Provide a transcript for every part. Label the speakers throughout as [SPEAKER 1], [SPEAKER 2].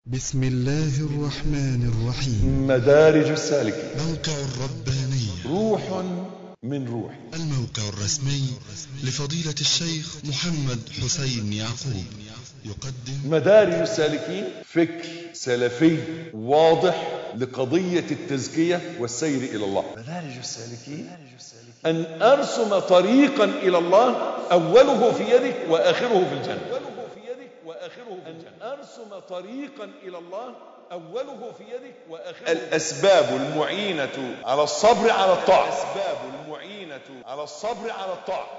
[SPEAKER 1] بسم الله الرحمن الرحيم
[SPEAKER 2] مدارج السالكين
[SPEAKER 1] موقع الربانية
[SPEAKER 2] روح من روحي
[SPEAKER 1] الموقع الرسمي لفضيلة الشيخ محمد حسين يعقوب يقدم
[SPEAKER 2] مدارج السالكين فكر سلفي واضح لقضية التزكية والسير إلى الله مدارج السالكين أن أرسم طريقا إلى الله أوله في يدك وآخره في الجنة أوله في يدك وآخره في الجنة أن أرسم طريقا إلى الله أوله في يدك وآخره الأسباب المعينة على الصبر على الطاعة الأسباب المعينة على الصبر على الطاعة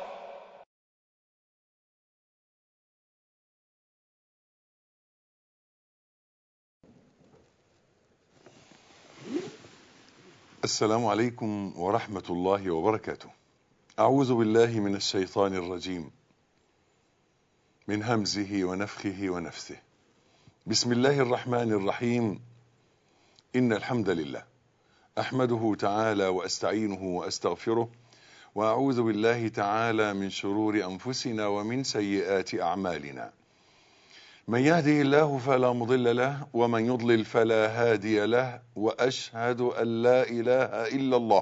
[SPEAKER 2] السلام عليكم ورحمة الله وبركاته أعوذ بالله من الشيطان الرجيم من همزه ونفخه ونفثه بسم الله الرحمن الرحيم إن الحمد لله أحمده تعالى وأستعينه وأستغفره وأعوذ بالله تعالى من شرور أنفسنا ومن سيئات أعمالنا من يهده الله فلا مضل له ومن يضلل فلا هادي له وأشهد أن لا إله إلا الله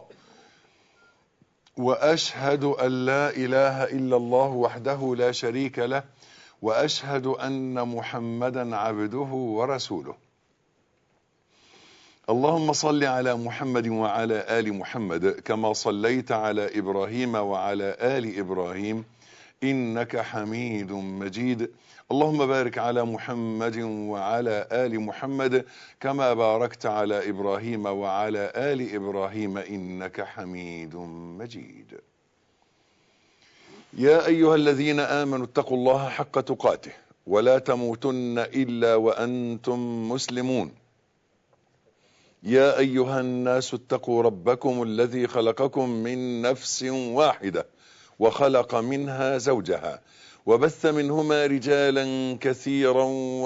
[SPEAKER 2] وأشهد أن لا إله إلا الله وحده لا شريك له وأشهد أن محمدا عبده ورسوله اللهم صل على محمد وعلى آل محمد كما صليت على إبراهيم وعلى آل إبراهيم إنك حميد مجيد اللهم بارك على محمد وعلى آل محمد كما باركت على إبراهيم وعلى آل إبراهيم إنك حميد مجيد يا أيها الذين آمنوا اتقوا الله حق تقاته ولا تموتن إلا وأنتم مسلمون يا أيها الناس اتقوا ربكم الذي خلقكم من نفس واحدة وخلق منها زوجها وبث منهما رجالا كثيرا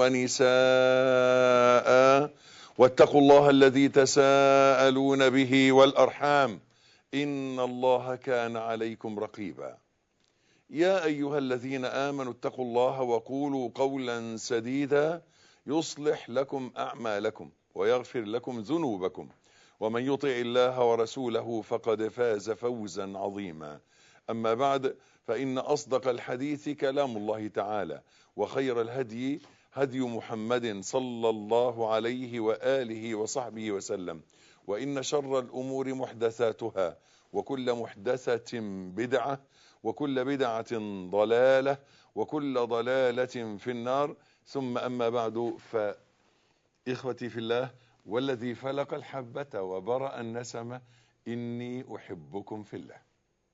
[SPEAKER 2] ونساء واتقوا الله الذي تساءلون به والأرحام إن الله كان عليكم رقيبا يا أيها الذين آمنوا اتقوا الله وقولوا قولا سديدا يصلح لكم أعمالكم ويغفر لكم ذنوبكم ومن يطع الله ورسوله فقد فاز فوزا عظيما أما بعد فإن أصدق الحديث كلام الله تعالى وخير الهدي هدي محمد صلى الله عليه وآله وصحبه وسلم وإن شر الأمور محدثاتها وكل محدثة بدعة وكل بدعة ضلالة وكل ضلالة في النار ثم أما بعد فإخوتي في الله والذي فلق الحبة وبرأ النسمة إني أحبكم في الله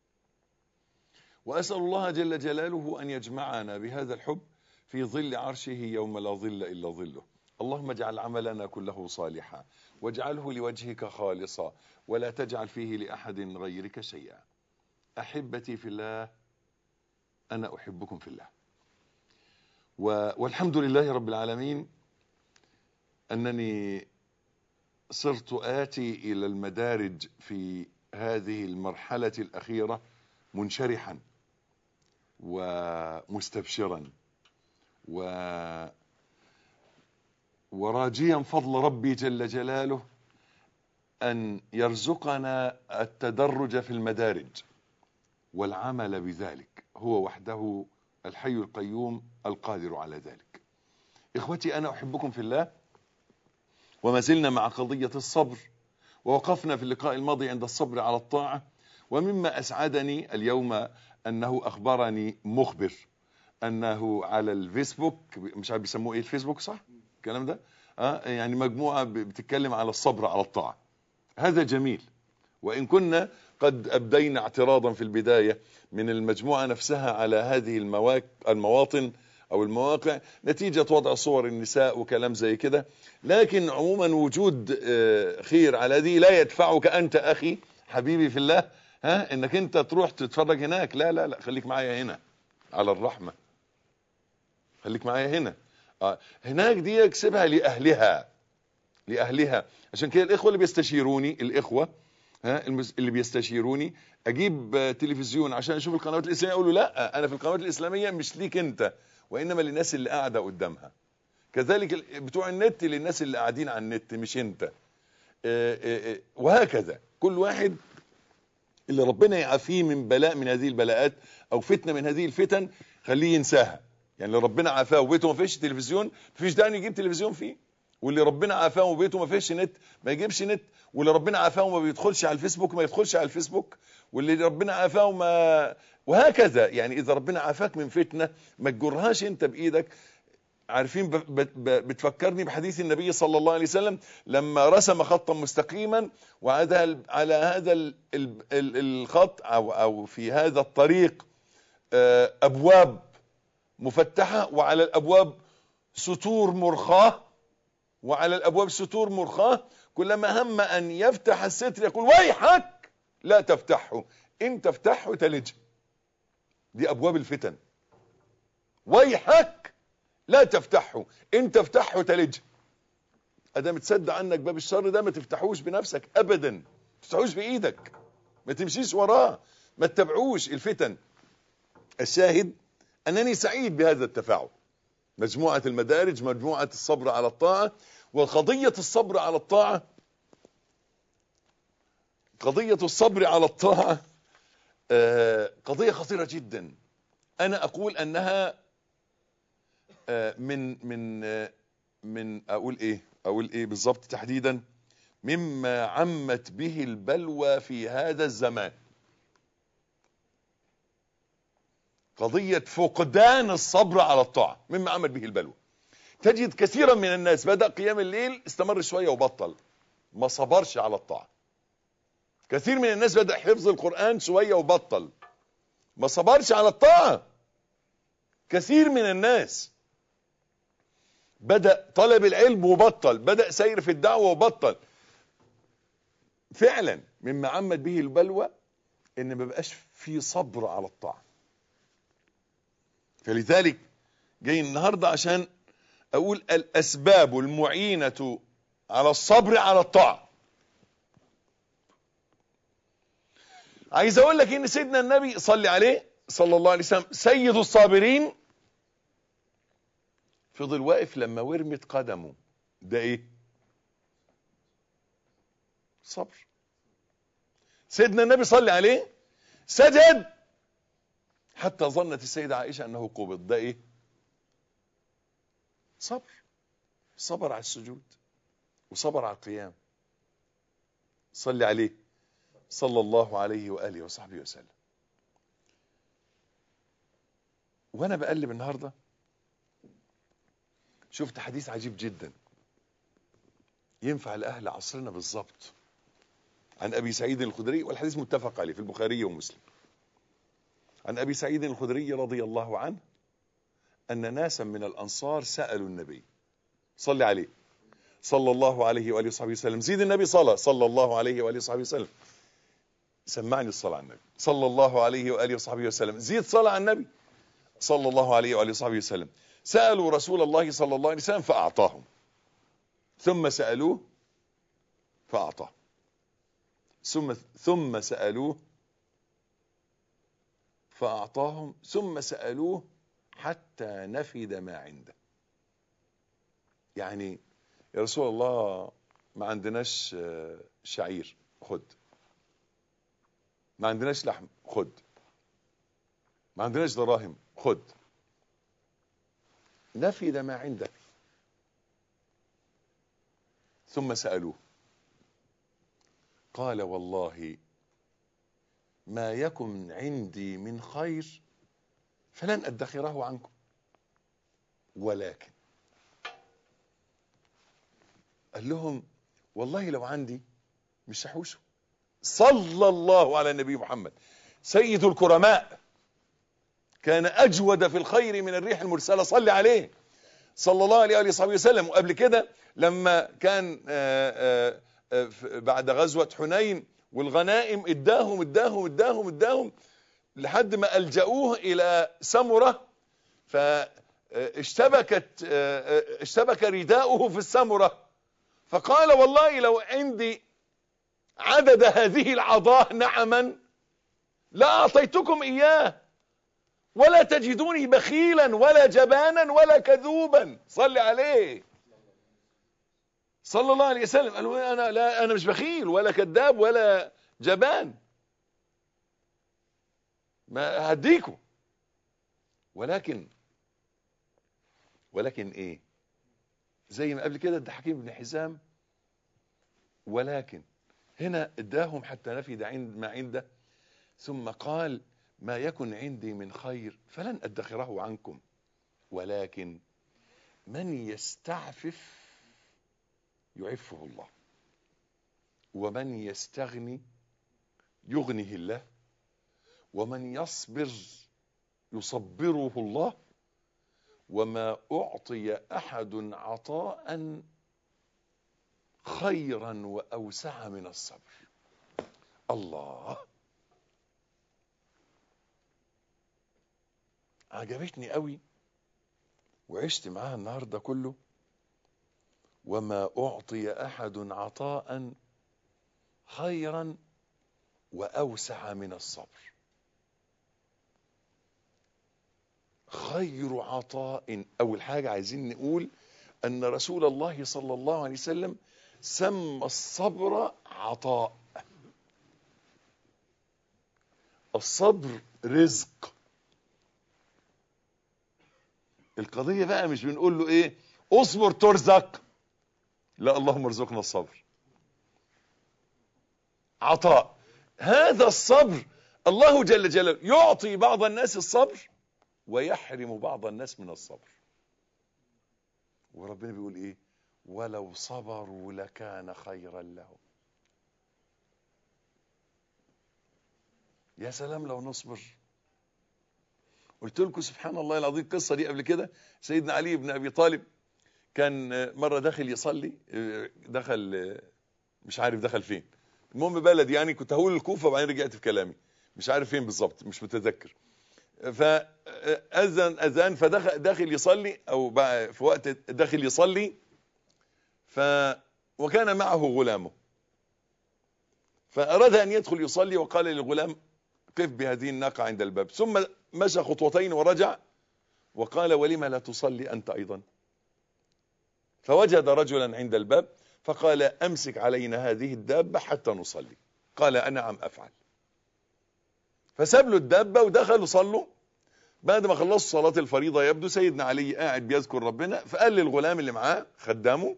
[SPEAKER 2] وأسأل الله جل جلاله أن يجمعنا بهذا الحب في ظل عرشه يوم لا ظل إلا ظله اللهم اجعل عملنا كله صالحا واجعله لوجهك خالصا ولا تجعل فيه لأحد غيرك شيئا أحبتي في الله أنا أحبكم في الله والحمد لله رب العالمين أنني صرت آتي إلى المدارج في هذه المرحلة الأخيرة منشرحا ومستبشرا و وراجيا فضل ربي جل جلاله أن يرزقنا التدرج في المدارج والعمل بذلك هو وحده الحي القيوم القادر على ذلك إخوتي أنا أحبكم في الله وما زلنا مع قضية الصبر ووقفنا في اللقاء الماضي عند الصبر على الطاعة ومما أسعدني اليوم أنه أخبرني مخبر أنه على الفيسبوك مش عارف بيسموه إيه الفيسبوك صح الكلام ده آه يعني مجموعة بتتكلم على الصبر على الطاعة هذا جميل وإن كنا قد أبدينا اعتراضا في البداية من المجموعة نفسها على هذه المواق... المواطن أو المواقع نتيجة وضع صور النساء وكلام زي كده لكن عموما وجود خير على دي لا يدفعك أنت أخي حبيبي في الله ها انك انت تروح تتفرج هناك لا لا لا خليك معايا هنا على الرحمة خليك معايا هنا آه هناك دي اكسبها لأهلها لأهلها عشان كده الإخوة اللي بيستشيروني الإخوة ها اللي بيستشيروني أجيب تلفزيون عشان أشوف القنوات الإسلامية أقول له لا أنا في القنوات الإسلامية مش ليك أنت وإنما للناس اللي قاعدة قدامها كذلك ال- بتوع النت للناس اللي قاعدين على النت مش انت آه، آه، آه، وهكذا كل واحد اللي ربنا يعافيه من بلاء من هذه البلاءات او فتنه من هذه الفتن خليه ينساها يعني اللي ربنا عافاه وبيته ما فيش تلفزيون مفيش داعي إنه يجيب تلفزيون فيه واللي ربنا عافاه وبيته ما فيش نت ما يجيبش نت واللي ربنا عافاه وما بيدخلش على الفيسبوك ما يدخلش على الفيسبوك واللي ربنا عافاه وما وهكذا يعني اذا ربنا عافاك من فتنه ما تجرهاش انت بايدك عارفين ب... ب... ب... بتفكرني بحديث النبي صلى الله عليه وسلم لما رسم خطا مستقيما وعلى على هذا ال... ال... ال... الخط او او في هذا الطريق آه، ابواب مفتحه وعلى الابواب ستور مرخاه وعلى الابواب ستور مرخاه كلما هم ان يفتح الستر يقول ويحك لا تفتحه ان تفتحه تلج دي ابواب الفتن ويحك لا تفتحه ان تفتحه تلج ادام تصدق عنك باب الشر ده ما تفتحوش بنفسك ابدا ما تفتحوش بايدك ما تمشيش وراه ما تتبعوش الفتن الشاهد انني سعيد بهذا التفاعل مجموعة المدارج مجموعة الصبر على الطاعة وقضية الصبر على الطاعة قضية الصبر على الطاعة آه، قضية خطيرة جدا أنا أقول أنها آه، من من آه، من أقول إيه أقول إيه بالضبط تحديدا مما عمت به البلوى في هذا الزمان قضية فقدان الصبر على الطاعة مما عمل به البلوى تجد كثيرا من الناس بدأ قيام الليل استمر شوية وبطل ما صبرش على الطاعة كثير من الناس بدأ حفظ القرآن شوية وبطل ما صبرش على الطاعة كثير من الناس بدأ طلب العلم وبطل بدأ سير في الدعوة وبطل فعلا مما عمت به البلوى ان ما بقاش في صبر على الطاعة فلذلك جاي النهاردة عشان اقول الاسباب المعينة على الصبر على الطاعة عايز اقول لك ان سيدنا النبي صلي عليه صلى الله عليه وسلم سيد الصابرين فضل واقف لما ورمت قدمه ده ايه صبر سيدنا النبي صلي عليه سجد حتى ظنت السيدة عائشة انه قبض ده ايه صبر صبر على السجود وصبر على القيام صلي عليه صلى الله عليه وآله وصحبه وسلم وانا بقلب النهاردة شفت حديث عجيب جدا ينفع لأهل عصرنا بالظبط عن أبي سعيد الخدري والحديث متفق عليه في البخاري ومسلم عن أبي سعيد الخدري رضي الله عنه أن ناسا من الأنصار سألوا النبي صلى عليه صلى الله عليه وآله وصحبه وسلم زيد النبي صلى صلى الله عليه وآله وصحبه وسلم سمعني الصلاة على النبي صلى الله عليه وآله وصحبه وسلم زيد صلاة على النبي صلى الله عليه وآله وصحبه وسلم سألوا رسول الله صلى الله عليه وسلم فأعطاهم ثم سألوه فأعطاه ثم ثم سألوه فأعطاهم ثم سألوه حتى نفد ما عنده يعني يا رسول الله ما عندناش آه، شعير خد ما عندناش لحم خد ما عندناش دراهم خد نفد ما عندك ثم سألوه قال والله ما يكن عندي من خير فلن أدخره عنكم ولكن قال لهم والله لو عندي مش هحوشه صلى الله على النبي محمد سيد الكرماء كان أجود في الخير من الريح المرسلة صلي عليه صلى الله عليه وآله وصحبه وسلم وقبل كده لما كان آآ آآ آآ ف- بعد غزوة حنين والغنائم اداهم اداهم اداهم اداهم لحد ما ألجأوه إلى سمرة فاشتبكت اشتبك رداؤه في السمرة فقال والله لو عندي عدد هذه العضاه نعما لأعطيتكم إياه ولا تجدوني بخيلا ولا جبانا ولا كذوبا صل عليه صلى الله عليه وسلم قال له انا لا انا مش بخيل ولا كذاب ولا جبان ما هديكم ولكن ولكن ايه زي ما قبل كده ادى حكيم بن حزام ولكن هنا اداهم حتى نفد عند ما عنده ثم قال ما يكن عندي من خير فلن ادخره عنكم ولكن من يستعفف يعفه الله ومن يستغني يغنيه الله ومن يصبر يصبره الله وما أعطي أحد عطاء خيرا وأوسع من الصبر الله عجبتني قوي وعشت معاها النهاردة كله وما أعطي أحد عطاء خيرا وأوسع من الصبر خير عطاء أول حاجة عايزين نقول أن رسول الله صلى الله عليه وسلم سمى الصبر عطاء الصبر رزق القضية بقى مش بنقول له ايه اصبر ترزق لا اللهم ارزقنا الصبر عطاء هذا الصبر الله جل جلاله يعطي بعض الناس الصبر ويحرم بعض الناس من الصبر وربنا بيقول ايه ولو صبروا لكان خيرا لهم يا سلام لو نصبر قلت لكم سبحان الله العظيم القصه دي قبل كده سيدنا علي بن ابي طالب كان مره داخل يصلي دخل مش عارف دخل فين المهم بلد يعني كنت هقول الكوفه وبعدين رجعت في كلامي مش عارف فين بالظبط مش متذكر فاذن اذان فدخل داخل يصلي او بقى في وقت داخل يصلي ف وكان معه غلامه فاراد ان يدخل يصلي وقال للغلام قف بهذه الناقه عند الباب ثم مشى خطوتين ورجع وقال ولم لا تصلي انت ايضا فوجد رجلا عند الباب فقال امسك علينا هذه الدابه حتى نصلي قال انا عم افعل فساب له الدابه ودخلوا صلوا بعد ما خلصوا صلاه الفريضه يبدو سيدنا علي قاعد بيذكر ربنا فقال للغلام اللي معاه خدامه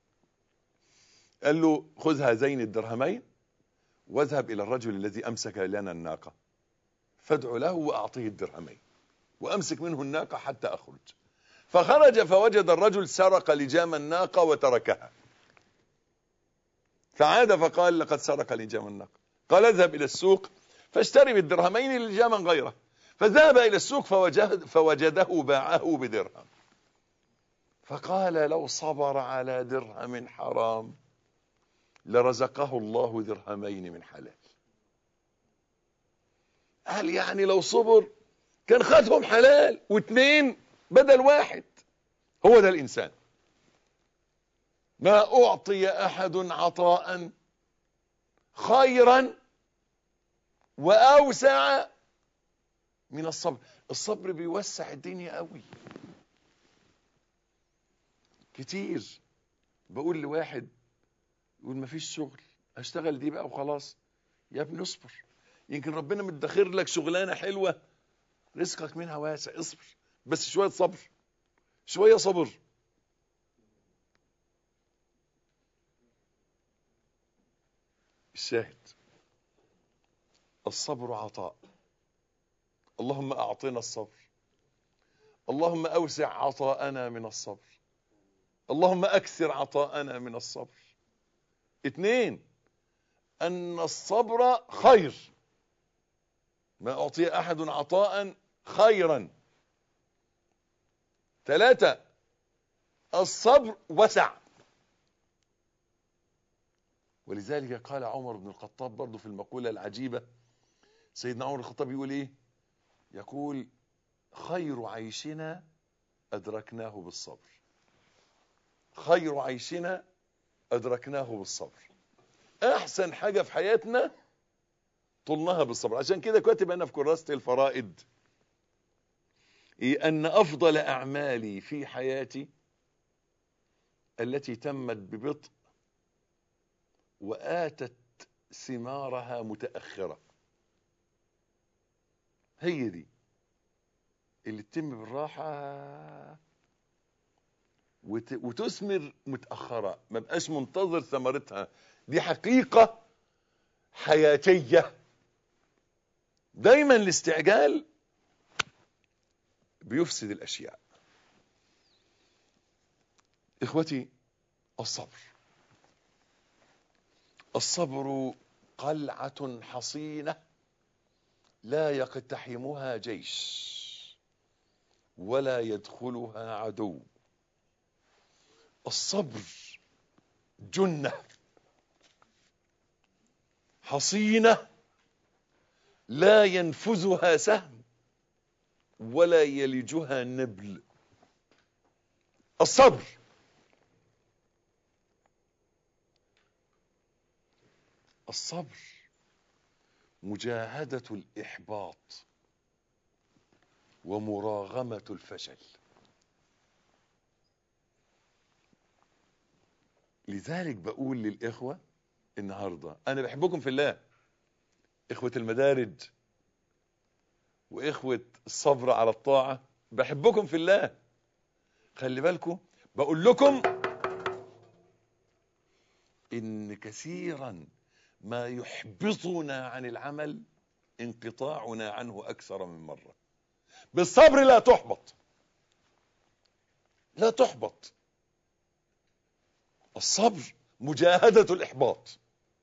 [SPEAKER 2] قال له خذ هذين الدرهمين واذهب الى الرجل الذي امسك لنا الناقه فادع له واعطيه الدرهمين وامسك منه الناقه حتى اخرج فخرج فوجد الرجل سرق لجام الناقه وتركها فعاد فقال لقد سرق لجام الناقه قال اذهب الى السوق فاشتري بالدرهمين لجاما غيره فذهب الى السوق فوجد فوجده باعه بدرهم فقال لو صبر على درهم حرام لرزقه الله درهمين من حلال قال يعني لو صبر كان خدهم حلال واثنين بدل واحد هو ده الانسان ما اعطي احد عطاء خيرا واوسع من الصبر الصبر بيوسع الدنيا قوي كتير بقول لواحد يقول مفيش شغل اشتغل دي بقى وخلاص يا ابني اصبر يمكن ربنا مدخر لك شغلانه حلوه رزقك منها واسع اصبر بس شويه صبر شويه صبر الشاهد الصبر عطاء اللهم اعطنا الصبر اللهم اوسع عطاءنا من الصبر اللهم اكثر عطاءنا من الصبر اثنين ان الصبر خير ما اعطي احد عطاء خيرا ثلاثة الصبر وسع ولذلك قال عمر بن الخطاب برضه في المقولة العجيبة سيدنا عمر الخطاب يقول ايه يقول خير عيشنا ادركناه بالصبر خير عيشنا ادركناه بالصبر احسن حاجة في حياتنا طلناها بالصبر عشان كده كاتب انا في كراسة الفرائد هي أن أفضل أعمالي في حياتي التي تمت ببطء وآتت ثمارها متأخرة هي دي اللي تتم بالراحة وت... وتثمر متأخرة ما بقاش منتظر ثمرتها دي حقيقة حياتية دايما الاستعجال بيفسد الأشياء إخوتي الصبر الصبر قلعة حصينة لا يقتحمها جيش ولا يدخلها عدو الصبر جنة حصينة لا ينفذها سهم ولا يلجها نبل الصبر الصبر مجاهدة الإحباط ومراغمة الفشل لذلك بقول للإخوة النهاردة أنا بحبكم في الله إخوة المدارج وإخوة الصبر على الطاعة بحبكم في الله خلي بالكم بقول لكم إن كثيرا ما يحبطنا عن العمل انقطاعنا عنه أكثر من مرة بالصبر لا تحبط لا تحبط الصبر مجاهدة الإحباط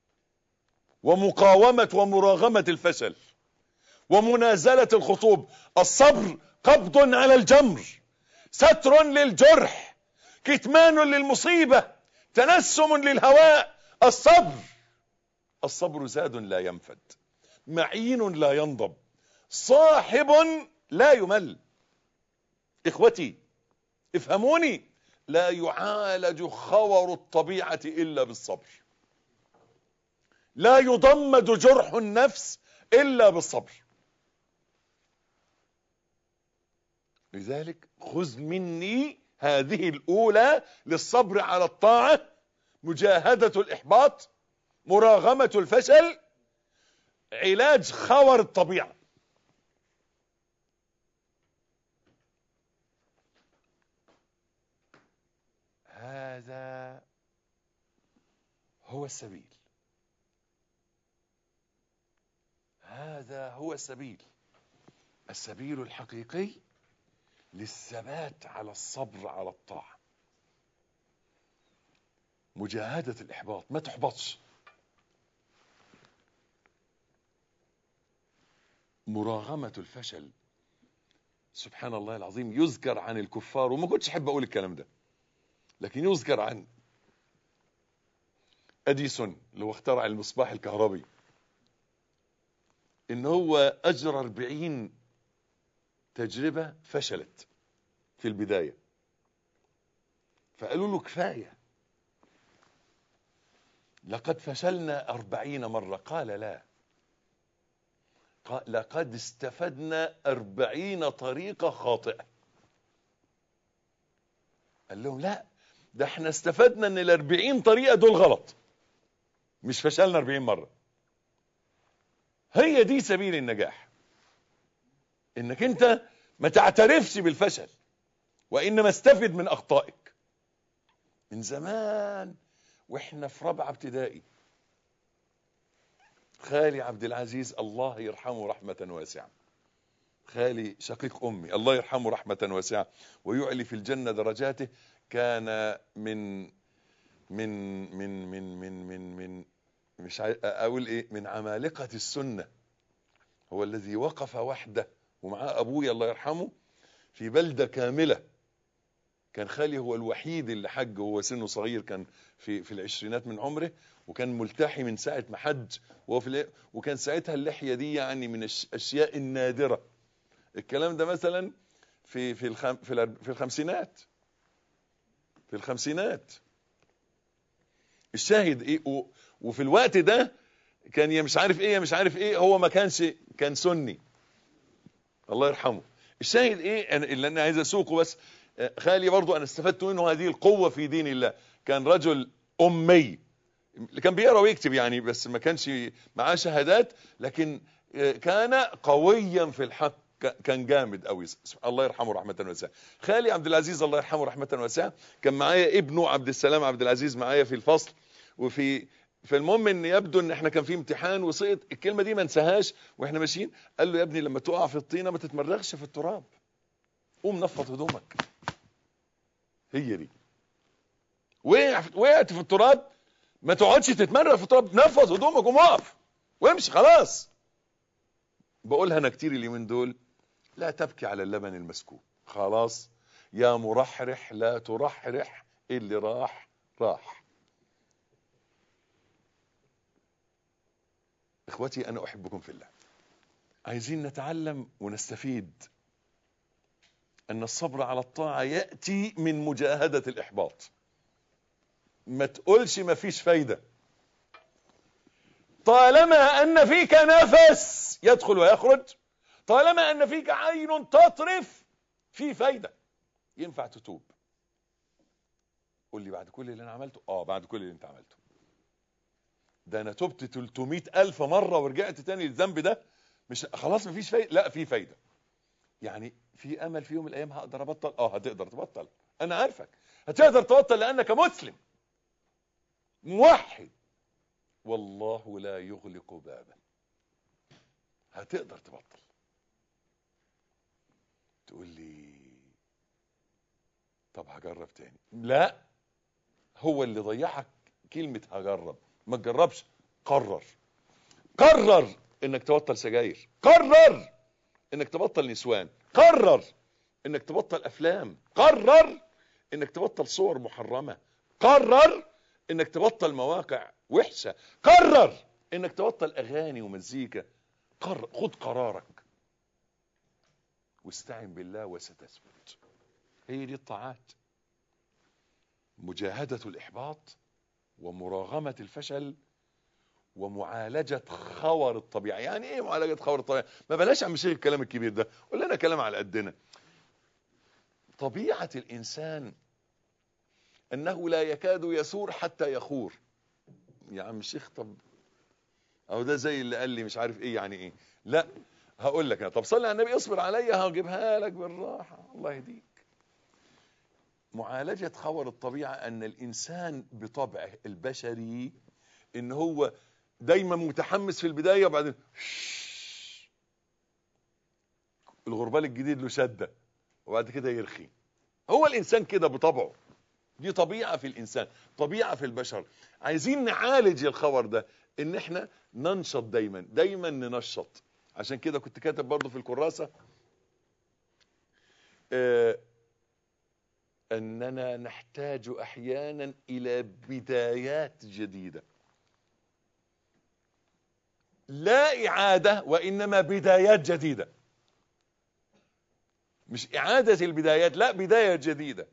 [SPEAKER 2] ومقاومة ومراغمة الفشل ومنازلة الخطوب الصبر قبض على الجمر ستر للجرح كتمان للمصيبة تنسم للهواء الصبر الصبر زاد لا ينفد معين لا ينضب صاحب لا يمل اخوتي افهموني لا يعالج خور الطبيعة الا بالصبر لا يضمد جرح النفس الا بالصبر لذلك خذ مني هذه الاولى للصبر على الطاعة مجاهدة الاحباط مراغمة الفشل علاج خور الطبيعة هذا هو السبيل هذا هو السبيل السبيل الحقيقي للثبات على الصبر على الطاعة مجاهدة الإحباط ما تحبطش مراغمة الفشل سبحان الله العظيم يذكر عن الكفار وما كنتش احب اقول الكلام ده لكن يذكر عن اديسون اللي هو اخترع المصباح الكهربي ان هو اجرى 40 تجربة فشلت في البداية فقالوا له كفاية لقد فشلنا أربعين مرة قال لا قال لقد استفدنا أربعين طريقة خاطئة قال لهم لا ده احنا استفدنا ان الاربعين طريقة دول غلط مش فشلنا اربعين مرة هي دي سبيل النجاح انك انت ما تعترفش بالفشل وانما استفد من اخطائك من زمان واحنا في رابعه ابتدائي خالي عبد العزيز الله يرحمه رحمه واسعه خالي شقيق امي الله يرحمه رحمه واسعه ويعلي في الجنه درجاته كان من من من من من من, من مش عاي... اقول ايه من عمالقه السنه هو الذي وقف وحده ومعاه ابويا الله يرحمه في بلده كامله كان خالي هو الوحيد اللي حج وهو سنه صغير كان في في العشرينات من عمره وكان ملتحي من ساعه ما حج وهو في وكان ساعتها اللحيه دي يعني من الاشياء النادره الكلام ده مثلا في في الخم في, في الخمسينات في الخمسينات الشاهد ايه و وفي الوقت ده كان يا مش عارف ايه يا مش عارف ايه هو ما كانش كان سني الله يرحمه الشاهد ايه أنا اللي انا عايز اسوقه بس آه، خالي برضو انا استفدت منه هذه القوة في دين الله كان رجل امي كان بيقرا ويكتب يعني بس ما كانش معاه شهادات لكن آه، كان قويا في الحق ك- كان جامد قوي الله يرحمه رحمه واسعه خالي عبد العزيز الله يرحمه رحمه واسعه كان معايا ابنه عبد السلام عبد العزيز معايا في الفصل وفي فالمهم ان يبدو ان احنا كان في امتحان وسقط الكلمه دي ما انساهاش واحنا ماشيين قال له يا ابني لما تقع في الطينه ما تتمرغش في التراب قوم نفض هدومك هي دي وقع وقعت في التراب ما تقعدش تتمرغ في التراب نفض هدومك وقوم اقف وامشي خلاص بقولها انا كتير اليومين دول لا تبكي على اللبن المسكوب خلاص يا مرحرح لا ترحرح اللي راح راح اخوتي انا احبكم في الله عايزين نتعلم ونستفيد ان الصبر على الطاعة يأتي من مجاهدة الاحباط ما تقولش ما فيش فايدة طالما ان فيك نفس يدخل ويخرج طالما ان فيك عين تطرف في فايدة ينفع تتوب قول لي بعد كل اللي انا عملته اه بعد كل اللي انت عملته ده انا تبت 300 الف مرة ورجعت تاني للذنب ده مش خلاص مفيش فايدة لا في فايدة يعني في امل في يوم من الايام هقدر ابطل اه هتقدر تبطل انا عارفك هتقدر تبطل لانك مسلم موحد والله لا يغلق بابا هتقدر تبطل تقول لي طب هجرب تاني لا هو اللي ضيعك كلمة هجرب ما تجربش قرر قرر انك تبطل سجاير قرر انك تبطل نسوان قرر انك تبطل افلام قرر انك تبطل صور محرمة قرر انك تبطل مواقع وحشة قرر انك تبطل اغاني ومزيكا قرر خد قرارك واستعن بالله وستثبت هي دي الطاعات مجاهدة الإحباط ومراغمة الفشل ومعالجة خور الطبيعة يعني ايه معالجة خور الطبيعة ما بلاش عم شيخ الكلام الكبير ده قول لنا كلام على قدنا طبيعة الإنسان أنه لا يكاد يثور حتى يخور يا عم الشيخ طب أو ده زي اللي قال لي مش عارف إيه يعني إيه لا هقول لك أنا طب صلي على النبي اصبر عليا هجيبها لك بالراحة الله يهديك معالجة خور الطبيعة أن الإنسان بطبعه البشري إن هو دايما متحمس في البداية وبعدين الغربال الجديد له شدة وبعد كده يرخي هو الإنسان كده بطبعه دي طبيعة في الإنسان طبيعة في البشر عايزين نعالج الخبر ده إن إحنا ننشط دايما دايما ننشط عشان كده كنت كاتب برضو في الكراسة آه أننا نحتاج أحيانا إلى بدايات جديدة لا إعادة وإنما بدايات جديدة مش إعادة البدايات لا بداية جديدة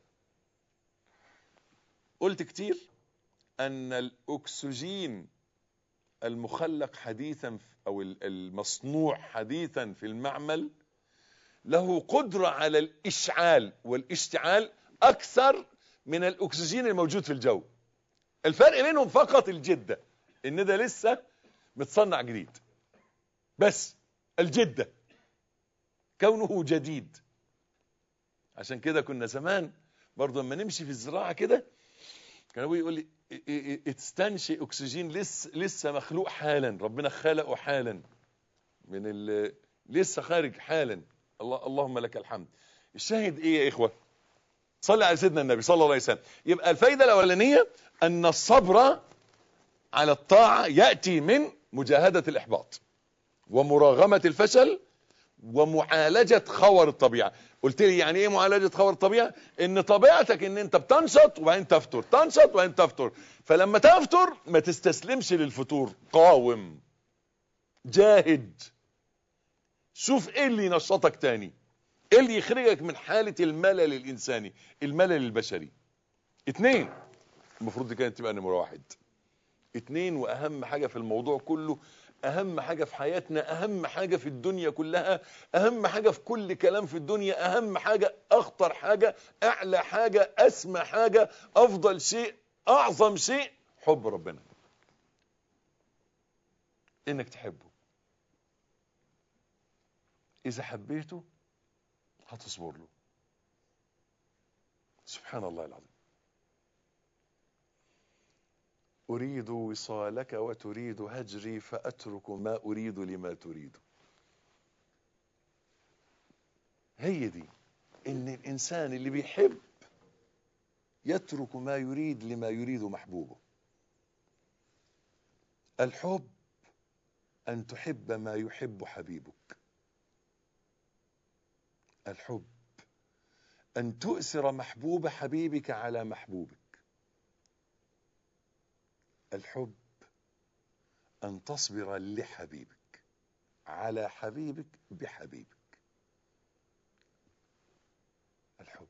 [SPEAKER 2] قلت كتير أن الأكسجين المخلق حديثا أو المصنوع حديثا في المعمل له قدرة على الإشعال والاشتعال أكثر من الأكسجين الموجود في الجو الفرق بينهم فقط الجدة إن ده لسه متصنع جديد بس الجدة كونه جديد عشان كده كنا زمان برضه لما نمشي في الزراعة كده كان ابوي يقول لي استنشئ اكسجين لسه لسه مخلوق حالا ربنا خلقه حالا من ال لسه خارج حالا الله اللهم لك الحمد الشاهد ايه يا اخوه صلي على سيدنا النبي صلى الله عليه وسلم يبقى الفايده الاولانيه ان الصبر على الطاعه ياتي من مجاهده الاحباط ومراغمه الفشل ومعالجه خور الطبيعه قلت لي يعني ايه معالجه خور الطبيعه ان طبيعتك ان انت بتنشط وبعدين تفتر تنشط وبعدين تفتر فلما تفتر ما تستسلمش للفتور قاوم جاهد شوف ايه اللي ينشطك تاني ايه اللي يخرجك من حالة الملل الانساني الملل البشري اتنين المفروض دي كانت تبقى نمرة واحد اتنين واهم حاجة في الموضوع كله اهم حاجة في حياتنا اهم حاجة في الدنيا كلها اهم حاجة في كل كلام في الدنيا اهم حاجة اخطر حاجة اعلى حاجة اسمى حاجة افضل شيء اعظم شيء حب ربنا انك تحبه اذا حبيته هتصبر له سبحان الله العظيم أريد وصالك وتريد هجري فأترك ما أريد لما تريد هي دي إن الإنسان اللي بيحب يترك ما يريد لما يريد محبوبه الحب أن تحب ما يحب حبيبك الحب أن تؤثر محبوب حبيبك على محبوبك الحب أن تصبر لحبيبك على حبيبك بحبيبك الحب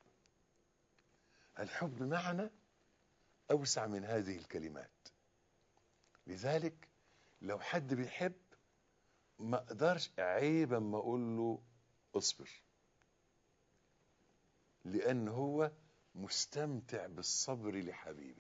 [SPEAKER 2] الحب معنى أوسع من هذه الكلمات لذلك لو حد بيحب ما اقدرش عيبا ما اقول له اصبر لان هو مستمتع بالصبر لحبيبه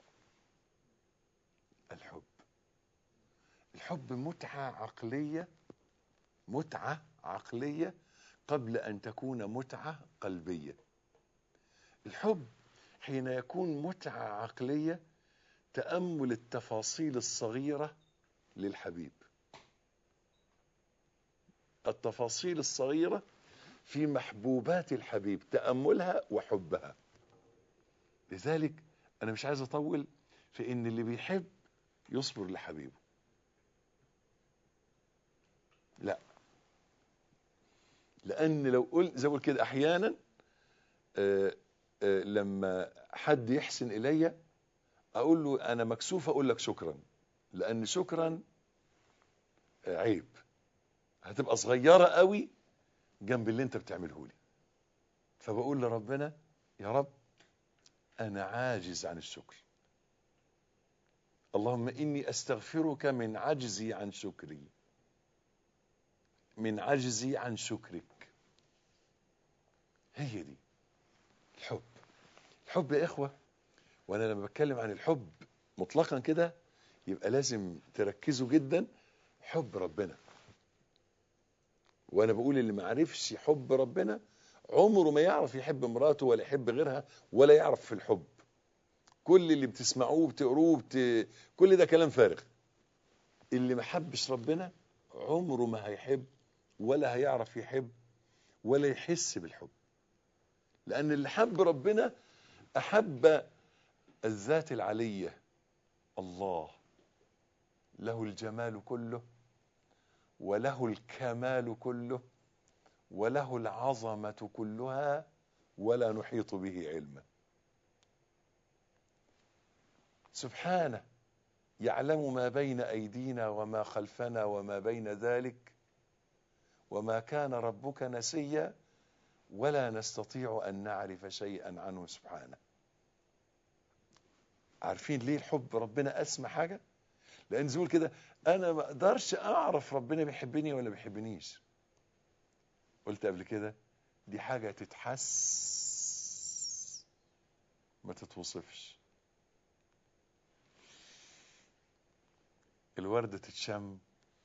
[SPEAKER 2] الحب الحب متعة عقلية متعة عقلية قبل أن تكون متعة قلبية الحب حين يكون متعة عقلية تأمل التفاصيل الصغيرة للحبيب التفاصيل الصغيرة في محبوبات الحبيب تأملها وحبها لذلك أنا مش عايز أطول في إن اللي بيحب يصبر لحبيبه لا لأن لو قلت زي ما كده أحيانا آآ آآ لما حد يحسن إلي أقول له أنا مكسوف أقول لك شكرا لأن شكرا عيب هتبقى صغيرة قوي جنب اللي انت بتعمله لي فبقول لربنا يا رب انا عاجز عن الشكر اللهم اني استغفرك من عجزي عن شكري من عجزي عن شكرك هي دي الحب الحب يا اخوه وانا لما بتكلم عن الحب مطلقا كده يبقى لازم تركزوا جدا حب ربنا وانا بقول اللي ما عرفش حب ربنا عمره ما يعرف يحب مراته ولا يحب غيرها ولا يعرف في الحب كل اللي بتسمعوه بتقروه بت... كل ده كلام فارغ اللي ما حبش ربنا عمره ما هيحب ولا هيعرف يحب ولا يحس بالحب لان اللي حب ربنا احب الذات العليه الله له الجمال كله وله الكمال كله وله العظمة كلها ولا نحيط به علما سبحانه يعلم ما بين أيدينا وما خلفنا وما بين ذلك وما كان ربك نسيا ولا نستطيع أن نعرف شيئا عنه سبحانه عارفين ليه الحب ربنا أسمى حاجة لأن زول كده انا ما اقدرش اعرف ربنا بيحبني ولا بيحبنيش قلت قبل كده دي حاجة تتحس ما تتوصفش الوردة تتشم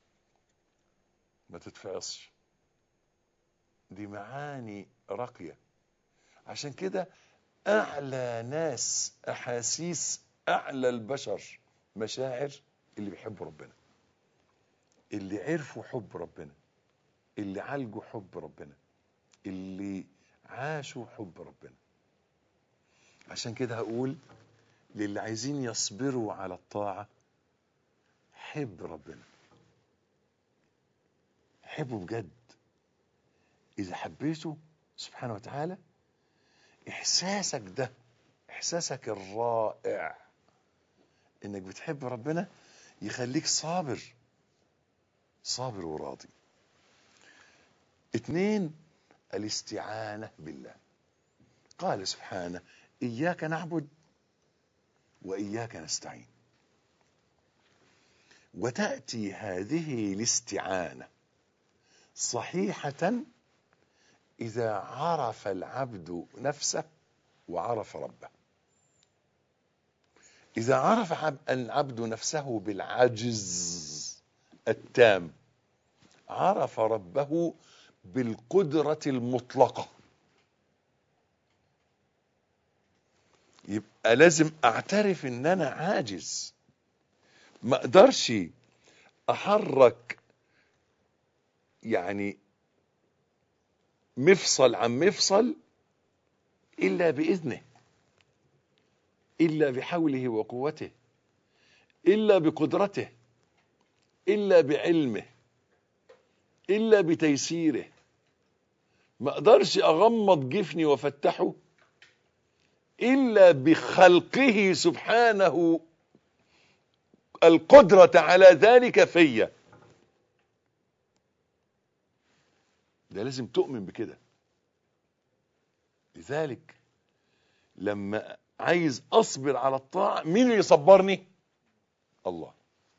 [SPEAKER 2] ما تتفقصش دي معاني راقية عشان كده اعلى ناس احاسيس اعلى البشر مشاعر اللي بيحبوا ربنا اللي عرفوا حب ربنا اللي عالجوا حب ربنا اللي عاشوا حب ربنا عشان كده هقول للي عايزين يصبروا على الطاعة حب ربنا حبه بجد إذا حبيته سبحانه وتعالى إحساسك ده إحساسك الرائع إنك بتحب ربنا يخليك صابر صابر وراضي اتنين الاستعانة بالله قال سبحانه إياك نعبد وإياك نستعين وتأتي هذه الاستعانة صحيحة إذا عرف العبد نفسه وعرف ربه إذا عرف عب- العبد نفسه بالعجز التام عرف ربه بالقدرة المطلقة يبقى لازم اعترف ان انا عاجز ما اقدرش احرك يعني مفصل عن مفصل الا باذنه الا بحوله وقوته الا بقدرته الا بعلمه الا بتيسيره ما اقدرش اغمض جفني وافتحه الا بخلقه سبحانه القدرة على ذلك فيا ده لازم تؤمن بكده لذلك لما عايز اصبر على الطاعة مين اللي يصبرني الله